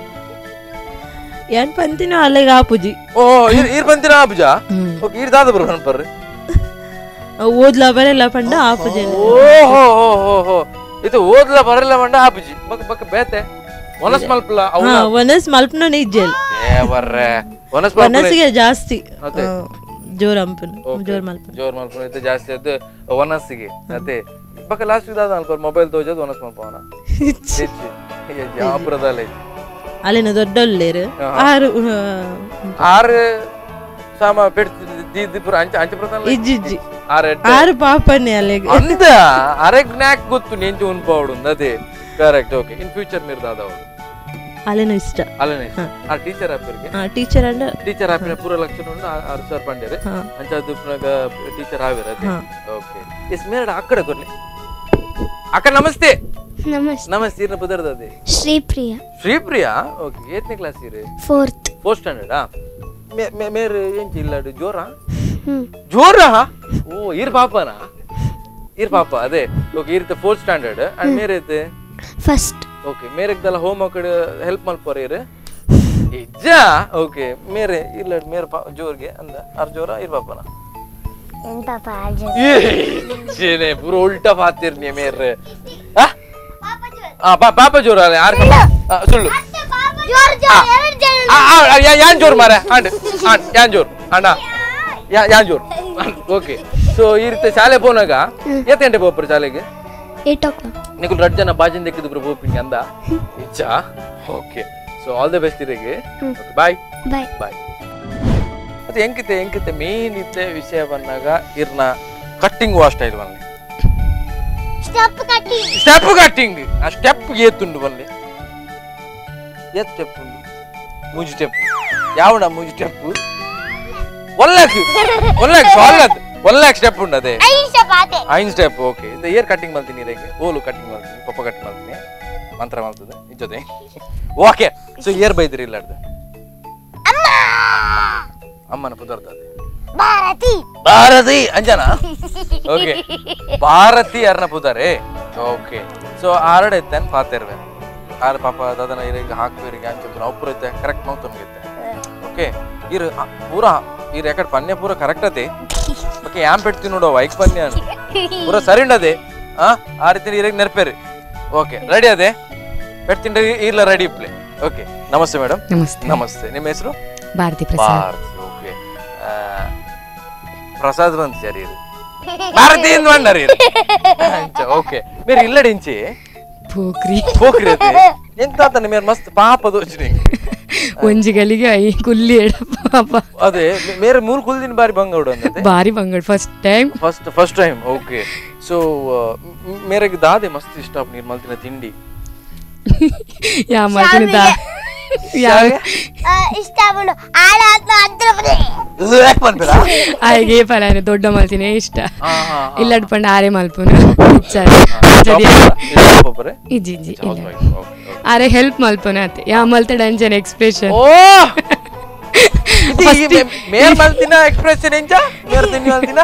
ಏನ್ ಪಂತಿನೋ ಅಲ್ಲಿಗೆ ಆಪುಜಿ ಓ ಇರ್ ಇರ್ ಬಂತಿನ ಆಬುಜ ಓಕೆ ಇರ್ ದಾದ ಪುರ ಪರ್ರಿ ಓದ್ಲ ಬರೆಲ್ಲ ಪಂಡ ಆಪುಜಿ ಓಹೋ ಹೋ ಹೋ ಹೋ ಇದು ಓದ್ಲ ಬರಲ್ಲ ಮಂಡ ಆಪುಜಿ ಬಕ್ ಬಕ್ ಬೇತೆ ಒನಸ್ ಮಲ್ಪಲ ಹಾ ಒನಸ್ ಮಲ್ಪನ ನಿಜ್ಜಲ್ ಏ ಬರ್ರೆ ಒನಸ್ ಮಲ್ಪಲ ಒನಸಿಗೆ ಜಾಸ್ತಿ ಅದೇ. ಆ, ಜೋರ್ ಅಂಪನ್ ಜೋರ್ ಮಲ್ಪನ ಜೋರ್ ಮಲ್ಪನ ಇತ್ತು ಜಾಸ್ತಿ ಅದು ಒನಸ್ಸಿಗೆ ಅದೇ ಬಕ್ಕ ಲಾಸ್ಟ್ ಇದಾದ ಅನ್ಕೋ ಮೊಬೈಲ್ ತೋಜದು ಒನಸ್ ಮಲ್ಪವನ ಹೆಚ್ಚಿ ಯಾಪುರದಲ್ಲಿ ಅಲ್ಲಿನ ದೊಡ್ಡೊಳ್ಳೇರು ಆರು ಆ, ಆರು ಸಾಮ ಪೆಡ್ತಿ ದೀದಿ ಪುರ ಅಂಚ ಅಂಚ ಪ್ರಧಾನ ಇಜ್ಜಿ ಇಜ್ಜಿ ಆರು ಆರು ಪಾಪನೆ ಅಲ್ಲಿಗೆ ಅಂದ ಅರೆಗ್ ನ್ಯಾಕ್ ಗೊತ್ತು ನೆಂಚು ಉನ್ಪವಡು ಅದೇ ಕರೆಕ್ಟ್ ಓಕೆ ಇನ್ ಫ್ಯೂಚರ್ ನಿರ್ದಾದವಳು ಅಲ್ಲಿನ ಇಷ್ಟ ಅಲ್ಲೇ ಆ ಟೀಚರ್ ಆಪಿರ್ಗೆ ಆ ಟೀಚರ್ ಅಂಡ ಟೀಚರ್ ಆಪಿನ ಪೂರ ಲಕ್ಷಣ ಉಂಡು ಆರು ಸರ್ ಪಂಡೇರಿ ಹಾ. ಅಂಚಾದು ಟೀಚರ್ ಆವಿರ ಅದೇ ಹಾ. ಓಕೆ ಎಸ್ ಮೇರಡ ಅಕ್ಕಡ ಕೊರ್ಲಿ ಅಕ್ಕ ನಮಸ್ತೆ ನಮಸ್ತೆ ನಮಸ್ತೆ ಇರ್ನ ಬದರ್ದ ಅದೇ ಶ್ರೀಪ್ರಿಯ ಶ್ರೀಪ್ರಿಯಾ ಓಕೆ ಏತ್ನೇ ಕ್ಲಾಸ್ ಇರಿ ಫೋರ್ತ್ ಫೋರ್ತ್ ಸ್ಟ್ಯಾಂಡರ್ಡಾ ಮೇರೆ ಎಂಚ ಇಲ್ಲಾಡು ಜೋರ ಹ್ಮ್ ಜೋರ ಓ ಇರ್ ಪಾಪನ ಇರ್ ಪಾಪ ಅದೇ ಓಕೆ ಇರ್ತ ಫೋರ್ತ್ ಸ್ಟ್ಯಾಂಡರ್ಡ್ ಅಂಡ್ ಮೇರೆ ಐತೆ ಫಸ್ಟ್ ಓಕೆ ಮೇರೆಗ್ದೆಲ್ಲ ಹೋಮ್ ವರ್ಕ್ ಹೆಲ್ಪ್ ಮಲ್ಪೋರ ಇರು ಇಜ್ಜ ಓಕೆ ಮೇರೆ ಇಲ್ಲ ಮೇರೆ ಪಾ ಜೋರ್ಗೆ ಅಂದ ಆರ್ ಜೋರ ಇರ್ ಪಾಪನ ಎಂತ ಪಾಜ ಏನೇ ಪೂರ ಉಲ್ಟಾ ಪಾತಿರ್ ನೀ ಮೇರೆ ಆ? ಆ, ಪಾ- ಪಾಪ ಜೋರ ಅಲ್ಲ ಯಾರ್ ಆ, ಸುಳ್ಳು ಜೋರ್ ಜೋರ್ ಎರಡು ಜನ ಆ, ಆ, ಆ, ಯಾ- ಯಾನ್ ಜೋರ್ ಮಾರ ಆಂಡ್ ಆಂಡ್ ಯಾನ್ ಜೋರ್ ಅಣ್ಣ ಯಾ ಯಾನ್ ಜೋರ್ ಓಕೆ ಸೊ ಈ ರೀತಿ ಶಾಲೆ ಪೋನಾಗ ಎತ್ತ ಗಂಟೆ ಹೋಗ್ರಿ ಶಾಲೆಗೆ ಏಟ್ ಓ ಕ್ಲಾಕ್ ನಿಕುಲ್ ರಡ್ ಜನ ಬಾಜಿಂದ ದಕ್ಕಿದ್ರು ಹೋಗ್ಪಿಂಗ್ ಅಂದ ಇಚ್ಚಾ okay so all the best ಇರಿಗೆ ಬಾಯ್ ಬಾಯ್ ಬಾಯ್ ಮತ್ತೆ ಎಂಕಿತೆ ಎಂಕಿತೆ ಮೇನ್ ಇತ್ತೆ ವಿಷಯ ಬಂದಾಗ ಇರ್ನ ಕಟ್ಟಿಂಗ್ ವಾ ಸ್ಟೈಲ್ ಬನ್ನಿ ಸ್ಟೆಪ್ ಕಟ್ಟಿ ಸ್ಟೆಪ್ ಕಟ್ಟಿಂಗ್ ಆ ಸ್ಟೆಪ್ ಏತುಂಡು ಬನ್ನಿ ಏತ್ ಸ್ಟೆಪ್ ಉಂಡು ಮೂಜಿ ಸ್ಟೆಪ್ ಯಾವಣ ಮೂಜಿ ಸ್ಟೆಪ್ ಒಲ್ಲಕ್ ಒಲ್ಲಕ್ ಒಲ್ಲಕ್ ಒಲ್ಲಕ್ ಸ್ಟೆಪ್ ಉಂಡು ಅದೇ ಐಶ ಪಾತೆ ಐನ್ ಸ್ಟೆಪ್ ಓಕೆ ಇದು ಏರ್ ಕಟ್ಟಿಂಗ್ ಮಾಡ್ತೀನಿ ಇದಕ್ಕೆ ಓಲು ಕಟ್ಟಿಂಗ್ ಮಾಡ್ತೀನಿ ಪಪ್ಪ ಕಟ್ಟಿಂಗ್ ಮಾಡ್ತೀನಿ ಮಂತ್ರ ಮಾಡ್ತದೆ ನಿಜ ಜೊತೆ ಓಕೆ ಸೊ ಏರ್ ಬೈದ್ರಿ ಇಲ್ಲ ಅಮ್ಮ ಅಮ್ಮನ ಪುದರ್ತದೆ ಭಾರತಿ ಭಾರತಿ ಅಂಜನ ಓಕೆ ಭಾರತಿ ಅರ್ನ ಪುದರೆ ಓಕೆ ಸೊ ಆರಡ ಎತ್ತನ್ ಪಾತಿರ್ವೆ ಆರ ಪಾಪ ದಾದನ ಇರಿಗೆ ಹಾಕ್ಬೇರಿಗೆ ಅಂಚೆ ಅಪ್ಪುರ ಇತ್ತೆ ಕರೆಕ್ಟ್ ಮೌತ್ ನಮ್ಗೆ ಓಕೆ ಇರು ಆ, ಪೂರ ಇರು ಯಾಕಡೆ ಪನ್ಯ ಪೂರ ಕರೆಕ್ಟ್ ಅದೇ ಓಕೆ ಯಾಮ್ ಪೆಡ್ತೀನಿ ನೋಡು ವೈಕ್ ಪನ್ಯ ಅನ್ನು. ಪೂರ ಸರಿ ಉಂಡದೆ ಆ ಆ ರೀತಿ ಇರಿಗೆ ನೆರ್ಪೇರಿ ಓಕೆ ರೆಡಿ ಅದೇ ಪೆಡ್ತೀನಿ ಇಲ್ಲ ರೆಡಿ ಪ್ಲೇ ಓಕೆ ನಮಸ್ತೆ ಮೇಡಮ್ ನಮಸ್ತೆ ನಮಸ್ತೆ ನಿಮ್ಮ ಹೆಸರು ಭಾರತಿ ಪ್ರಸಾದ್ ಭಾರತಿ ಓಕೆ ಪ್ರಸಾద్ ಬಂತು ಸರಿ ಇದು ಭಾರತಿ ಎಂದು ಬಂಡರಿ ಓಕೆ మీరు ఇల్లడి ఇంచి ಪೋಕ್ರಿ పోకిరి ఎంత అతను మీరు మస్తు పాప దోచిని ಒಂಜಿಗಲಿಗೆ ಐ ಕುಲ್ಲಿ ಎಡ ಪಾಪ అదే మీరు మూడు కుల్దిన బారి బంగౌడు అంతే ಬಾರಿ ಬಂಗಡ್ first time first first time okay so ಮೇರೆಗೆ ದಾದೆ ಮಸ್ತ್ ಇಷ್ಟ ನೀರು ಮಲ್ತಿನ ತಿಂಡಿ ಯಾ ಮಾಡ್ತೀನಿ ದಾ ಯಾ ಇಷ್ಟ ಬಿಡು ಆಡ ಹತ್ರ ಪನ್ಪೆರ ಆಯ್ಗೆ ಫಲಾನೆ ದೊಡ್ಡ ಮಲ್ತಿನೇ ಇಷ್ಟ ಇಲ್ಲಡ್ ಪಂಡ ಆರೆ ಮಲ್ಪುನ ಪಪ್ಪರೆ ಇಜ್ಜಿ ಇಜ್ಜಿ ಇಲ್ಲ ಆರೆ ಹೆಲ್ಪ್ ಮಲ್ಪುನ ಅತ್ತೆ ಯಾ ಮಲ್ತ ಡಂಜನ್ ಎಕ್ಸ್ಪ್ರೆಷನ್ ಓ ಮೇರ್ ಮಲ್ತಿನ ಎಕ್ಸ್ಪ್ರೆಷನ್ ಎಂಚ ಮೇರ್ ತಿಂಡಿ ಮಲ್ತಿನ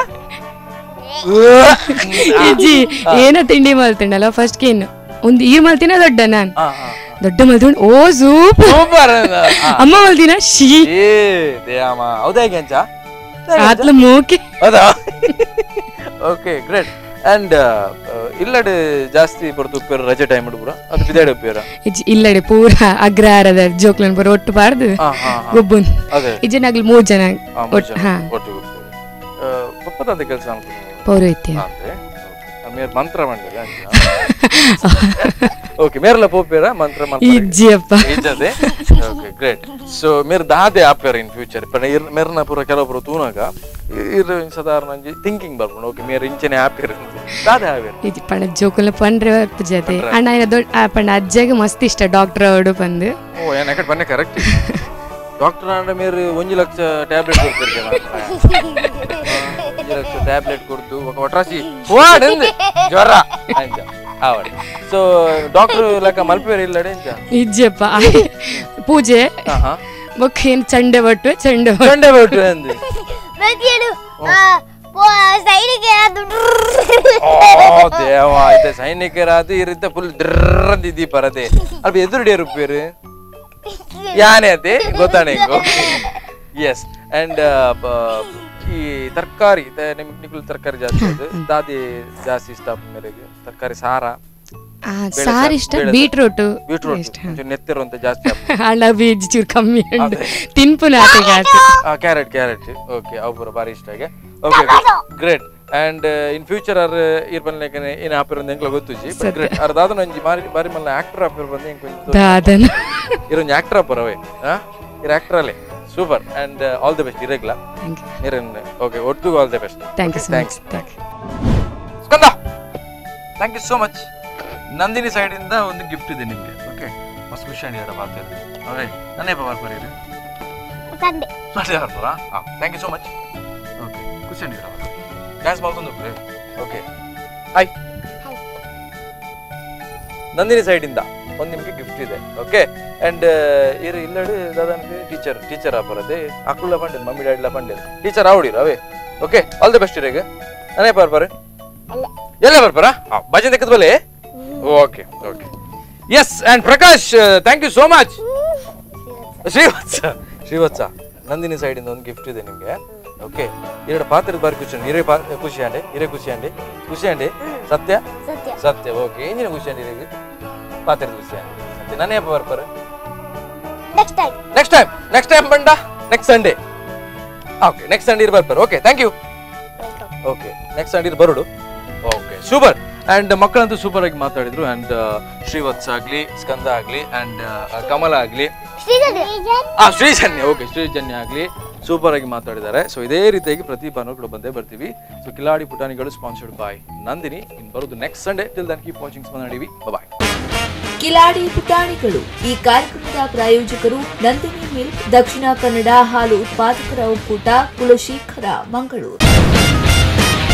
ಇಜ್ಜಿ ಏನ ತಿಂಡಿ ಮಲ್ತಿಂಡಲ್ಲ ಫಸ್ಟ್ ಏನು ಒಂದು ಈ ಮಲ್ತಿನ ದೊಡ್ಡ ನಾನ್ ದೊಡ್ಡ ಮಲ್ತಿಂಡ್ ಓ ಸೂಪ್ ಸೂಪರ್ ಅಮ್ಮ ಮಲ್ತಿನ ಶೀ ಏ ದೇಯಮ್ಮ ಹೌದಾ ಹೇಗೆ ಅಂಚ ಆತ್ಲ ಮೂಕೆ ಹೌದಾ ಓಕೆ ಗ್ರೇಟ್ ಅಂಡ್ ಇಲ್ಲಡೆ ಜಾಸ್ತಿ ಬರ್ತು ಉಪ್ಪೇರು ರಜೆ ಟೈಮ್ ಪೂರ ಅದು ಬಿದಾಡೆ ಉಪ್ಪೇರ ಇಜ್ಜಿ ಇಲ್ಲಡೆ ಪೂರ ಅಗ್ರಹಾರದ ಜೋಕ್ಲನ್ ಪೂರ ಒಟ್ಟು ಪಾಡ್ದು ಹಾ ಹಾ ಗೊಬ್ಬುನ್ ಅದೇ ಇಜ್ಜನಾಗ್ಲಿ ಮೂರ್ ಜನ ಆ, ಮೂರ್ ಒಟ್ಟು ಜನ ಹಾ ಒಟ್ಟಿಗೆ ಉಪ್ಪೇರು ಪಪ್ಪದಂತ ಕೆಲಸ ಅನ್ಕೊಂಡು ಪೌರೋಹಿತ್ಯ ಅಂತೆ ಮೇರ್ ಮಂತ್ರ ಮಂಡಲ ಓಕೆ ಮೇರ್ಲ ಪೋಪೇರ ಮಂತ್ರ ಮಂತ್ರ ಇಜ್ಜಿಯಪ್ಪ ಇದ್ದದೆ ಓಕೆ ಗ್ರೇಟ್ ಸೊ ಮೇರ್ ದಾದೆ ಆಪೇರ ಇನ್ ಫ್ಯೂಚರ್ ಪಣ ಇರ್ ಮೇರ್ನ ಪೂರ ಕೆಲವೊಬ್ರು ತೂನಾಗ ಇರ್ ಸಾಧಾರಣ ಒಂಜಿ ಥಿಂಕಿಂಗ್ ಬರ್ಬೋದು ಓಕೆ ಮೇರ್ ಇಂಚನೆ ಆಪೇರ ದಾದೆ ಆವೇರ್ ಇಜ್ಜಿ ಪಂಡ ಜೋಕುಲ ಪಂಡ್ರೆ ಜೊತೆ ಅಣ್ಣ ಏನ ದೊಡ್ಡ ಆ ಪಂಡ ಅಜ್ಜಗೆ ಮಸ್ತ್ ಇಷ್ಟ ಡಾಕ್ಟರ್ ಅವಡು ಬಂದು ಓ ಏನ್ ಯಾಕಡೆ ಬನ್ನೆ ಕರೆಕ್ಟ್ ಡಾಕ್ಟರ್ ಅಂದ್ರೆ ಮೇರೆ ಒಂಜಿ ಲಕ್ಷ ಟ್ಯಾಬ್ಲೆಟ್ ಕೊಡ್ತಿರ್ತೀವಿ ಒಂಜಿ ಲಕ್ಷ ಟ್ಯಾಬ್ಲೆಟ್ ಕೊಡ್ತು ఒక ಒಟ್ರಾಸಿ ಹೋಡಂದೆ ಜ್ವರ ಅಂಚ ಆವಡ್ ಸೊ ಡಾಕ್ಟರ್ ಲೆಕ್ಕ ಮಲ್ಪೇರಿ ಇಲ್ಲಡೆ ಅಂಚ ಇಜ್ಜಿಯಪ್ಪ ಪೂಜೆ ಹಾ ಹಾ ಬೊಕ್ಕ ಏನ್ ಚಂಡೆ ಬಟ್ಟು ಚಂಡೆ ಬಟ್ಟು ಚಂಡೆ ಬಿಟ್ಟು ಅಂದೆ ಪ್ರತಿಯೊಂದು ಸೈಡಿಗೆ ಅದು ಓ ದೇವ ಐತೆ ಸೈನಿಕರಾದ ಈ ರೀತಿ ಫುಲ್ ಡ್ರಂದಿದ್ದಿ ಪರದೆ ಅಲ್ಪ ಎದುರುಡೆ ರುಪೇರು ಯಾನೆ ಅದೇ ಗೊತ್ತಾನೆ ಎಸ್ ಅಂಡ್ ಈ ತರಕಾರಿ ನಿಮ್ಗೆ ನಿಮ್ಗೆ ತರಕಾರಿ ಜಾಸ್ತಿ ಅದು ದಾದಿ ಜಾಸ್ತಿ ಇಷ್ಟ ಮೇರೆಗೆ ತರಕಾರಿ ಸಾರ ಆ, ಸಾರ್ ಇಷ್ಟ ಬೀಟ್ರೂಟ್ ಬೀಟ್ರೂಟ್ ಇಷ್ಟ ನೆತ್ತಿರುವಂತ ಜಾಸ್ತಿ ಅಣ್ಣ ಬೀಜ್ ಚೂರು ಕಮ್ಮಿ ಉಂಟು ತಿನ್ಪುನ ಆತಗೆ ಆತ ಕ್ಯಾರೆಟ್ ಕ್ಯಾರೆಟ್ ಓಕೆ ಅವು ಪೂರ ಬಾರಿ ಇಷ್ಟ ಆಗಿ okay great and in future ಅರ್ ಇರ್ ಬಂದ್ಲೇಕನೆ ಏನ್ ಆಪಿರ್ ಅಂತ ಎಂಕ್ಲ ಗೊತ್ತುಜಿ ಗ್ರೇಟ್ ಅರ್ ದಾದನ ಒಂಜಿ ಬಾರಿ ಬಾರಿ ಮಲ್ಲ ಆಕ್ಟರ್ ಆಪಿರ್ ಬಂದು ಎಂಕ್ ಒಂಜಿ ದಾದನ ಇರೊಂಜಿ ಆಕ್ಟರ್ ಅಪ್ಪರವೇ ಹಾ ಇರ ಆಕ್ಟರ್ ಅಲ್ಲೇ super and all the best ಇರೆಗ್ಲ ಥ್ಯಾಂಕ್ ಯು ಇರನ್ ಓಕೆ ಒಟ್ಟು all the best thank you so thanks much thank you Skanda thank you so much Nandini side ಇಂದ ಒಂದು ಗಿಫ್ಟ್ ಇದೆ ನಿಮ್ಗೆ ಓಕೆ ಮಸ್ತ್ ಖುಷಿ ಆಗಿದೆ ಬಾರ್ತಾರೆ ಓಕೆ ನನ್ನೇ ಬರ್ಬರಿ ಸಂಡೆ ಸಂಡೆ ಬರ್ಬರ ಹಾಂ thank you so much okay ಖುಷಿ ಆಗಿದೆ ಡ್ಯಾನ್ಸ್ ಮಾಡ್ಕೊಂಡು ಓಕೆ ಹಾಯ್ ನಂದಿನಿ ಸೈಡ್ ಇಂದ ಒಂದು ನಿಮ್ಗೆ ಗಿಫ್ಟ್ ಇದೆ ಓಕೆ ಅಂಡ್ ಇರು ಇಲ್ಲಡು ದಾದಾನಿಗೆ ಟೀಚರ್ ಟೀಚರ್ ಬರದೆ ಅಕ್ಕುಲ್ಲ ಪಂಡಿರ್ ಮಮ್ಮಿ ಡ್ಯಾಡಿಲ ಪಂಡಿರ್ ಟೀಚರ್ ಆವಡಿರು ಅವೇ ಓಕೆ ಆಲ್ ದ ಬೆಸ್ಟ್ ಇರೇಗ ನಾನೇ ಬರ್ಬಾರೆ ಎಲ್ಲ ಬರ್ಬಾರ ಭಜನ್ ತೆಗೆದು ಬಲೆ okay okay yes and Prakash thank you so much Srivatsa Srivatsa Nandini side ಇಂದ ಒಂದು ಗಿಫ್ಟ್ ಇದೆ ನಿಮ್ಗೆ ಓಕೆ ಎರಡು ಪಾತ್ರದ ಬಾರಿ ಖುಷಿ ಉಂಟು. ಇರೇ ಪಾ ಖುಷಿ ಅಂಡೆ ಇರೇ ಖುಷಿ ಅಂಡೆ ಖುಷಿ ಅಂಡೆ ಸತ್ಯ ಸತ್ಯ ಸತ್ಯ ಓಕೆ ಏನಿನ ಖುಷಿ ಅಂಡೆ ಇರೇಗ ಪಾತ್ರದ ಖುಷಿ ಅಂಡೆ ಸತ್ಯ ನಾನೇ ಹಬ್ಬ ಬರ್ತಾರೆ next time next time next time ಬಂಡ next Sunday okay next Sunday ಇರ್ ಬರ್ತಾರೆ okay thank you okay next Sunday ಬರೋಡು ಓಕೆ ಸೂಪರ್ ಅಂಡ್ ಮಕ್ಕಳಂತೂ ಸೂಪರ್ ಆಗಿ ಮಾತಾಡಿದ್ರು ಅಂಡ್ ಶ್ರೀವತ್ಸ ಆಗ್ಲಿ ಸ್ಕಂದ ಆಗ್ಲಿ ಅಂಡ್ ಕಮಲ ಆಗ್ಲಿ ಶ್ರೀಧರ್ ಆ ಶ್ರೀಜನ್ಯ ಓಕೆ ಶ್ರೀಜನ್ಯ ಆಗಲಿ ಸೂಪರ್ ಆಗಿ ಮಾತಾಡಿದ್ದಾರೆ ಸೊ ಇದೇ ರೀತಿಯಾಗಿ ಪ್ರತಿ ಭಾನುವಾರ ಬಂದೇ ಬರ್ತೀವಿ ಸೊ ಕಿಲಾಡಿ ಪುಟಾಣಿಗಳು ಸ್ಪಾನ್ಸರ್ಡ್ ಬಾಯ್ ನಂದಿನಿ ಇನ್ ಬರೋದು next Sunday till then keep watching ಸ್ಪಂದನಡಿವಿ ಬಾಯ್ ಕಿಲಾಡಿ ಪುಟಾಣಿಗಳು ಈ ಕಾರ್ಯಕ್ರಮದ ಪ್ರಾಯೋಜಕರು ನಂದಿನಿ ಮಿಲ್ಕ್ ದಕ್ಷಿಣ ಕನ್ನಡ ಹಾಲು ಉತ್ಪಾದಕರ ಒಕ್ಕೂಟ ಕುಲಶೇಖರ ಮಂಗಳೂರು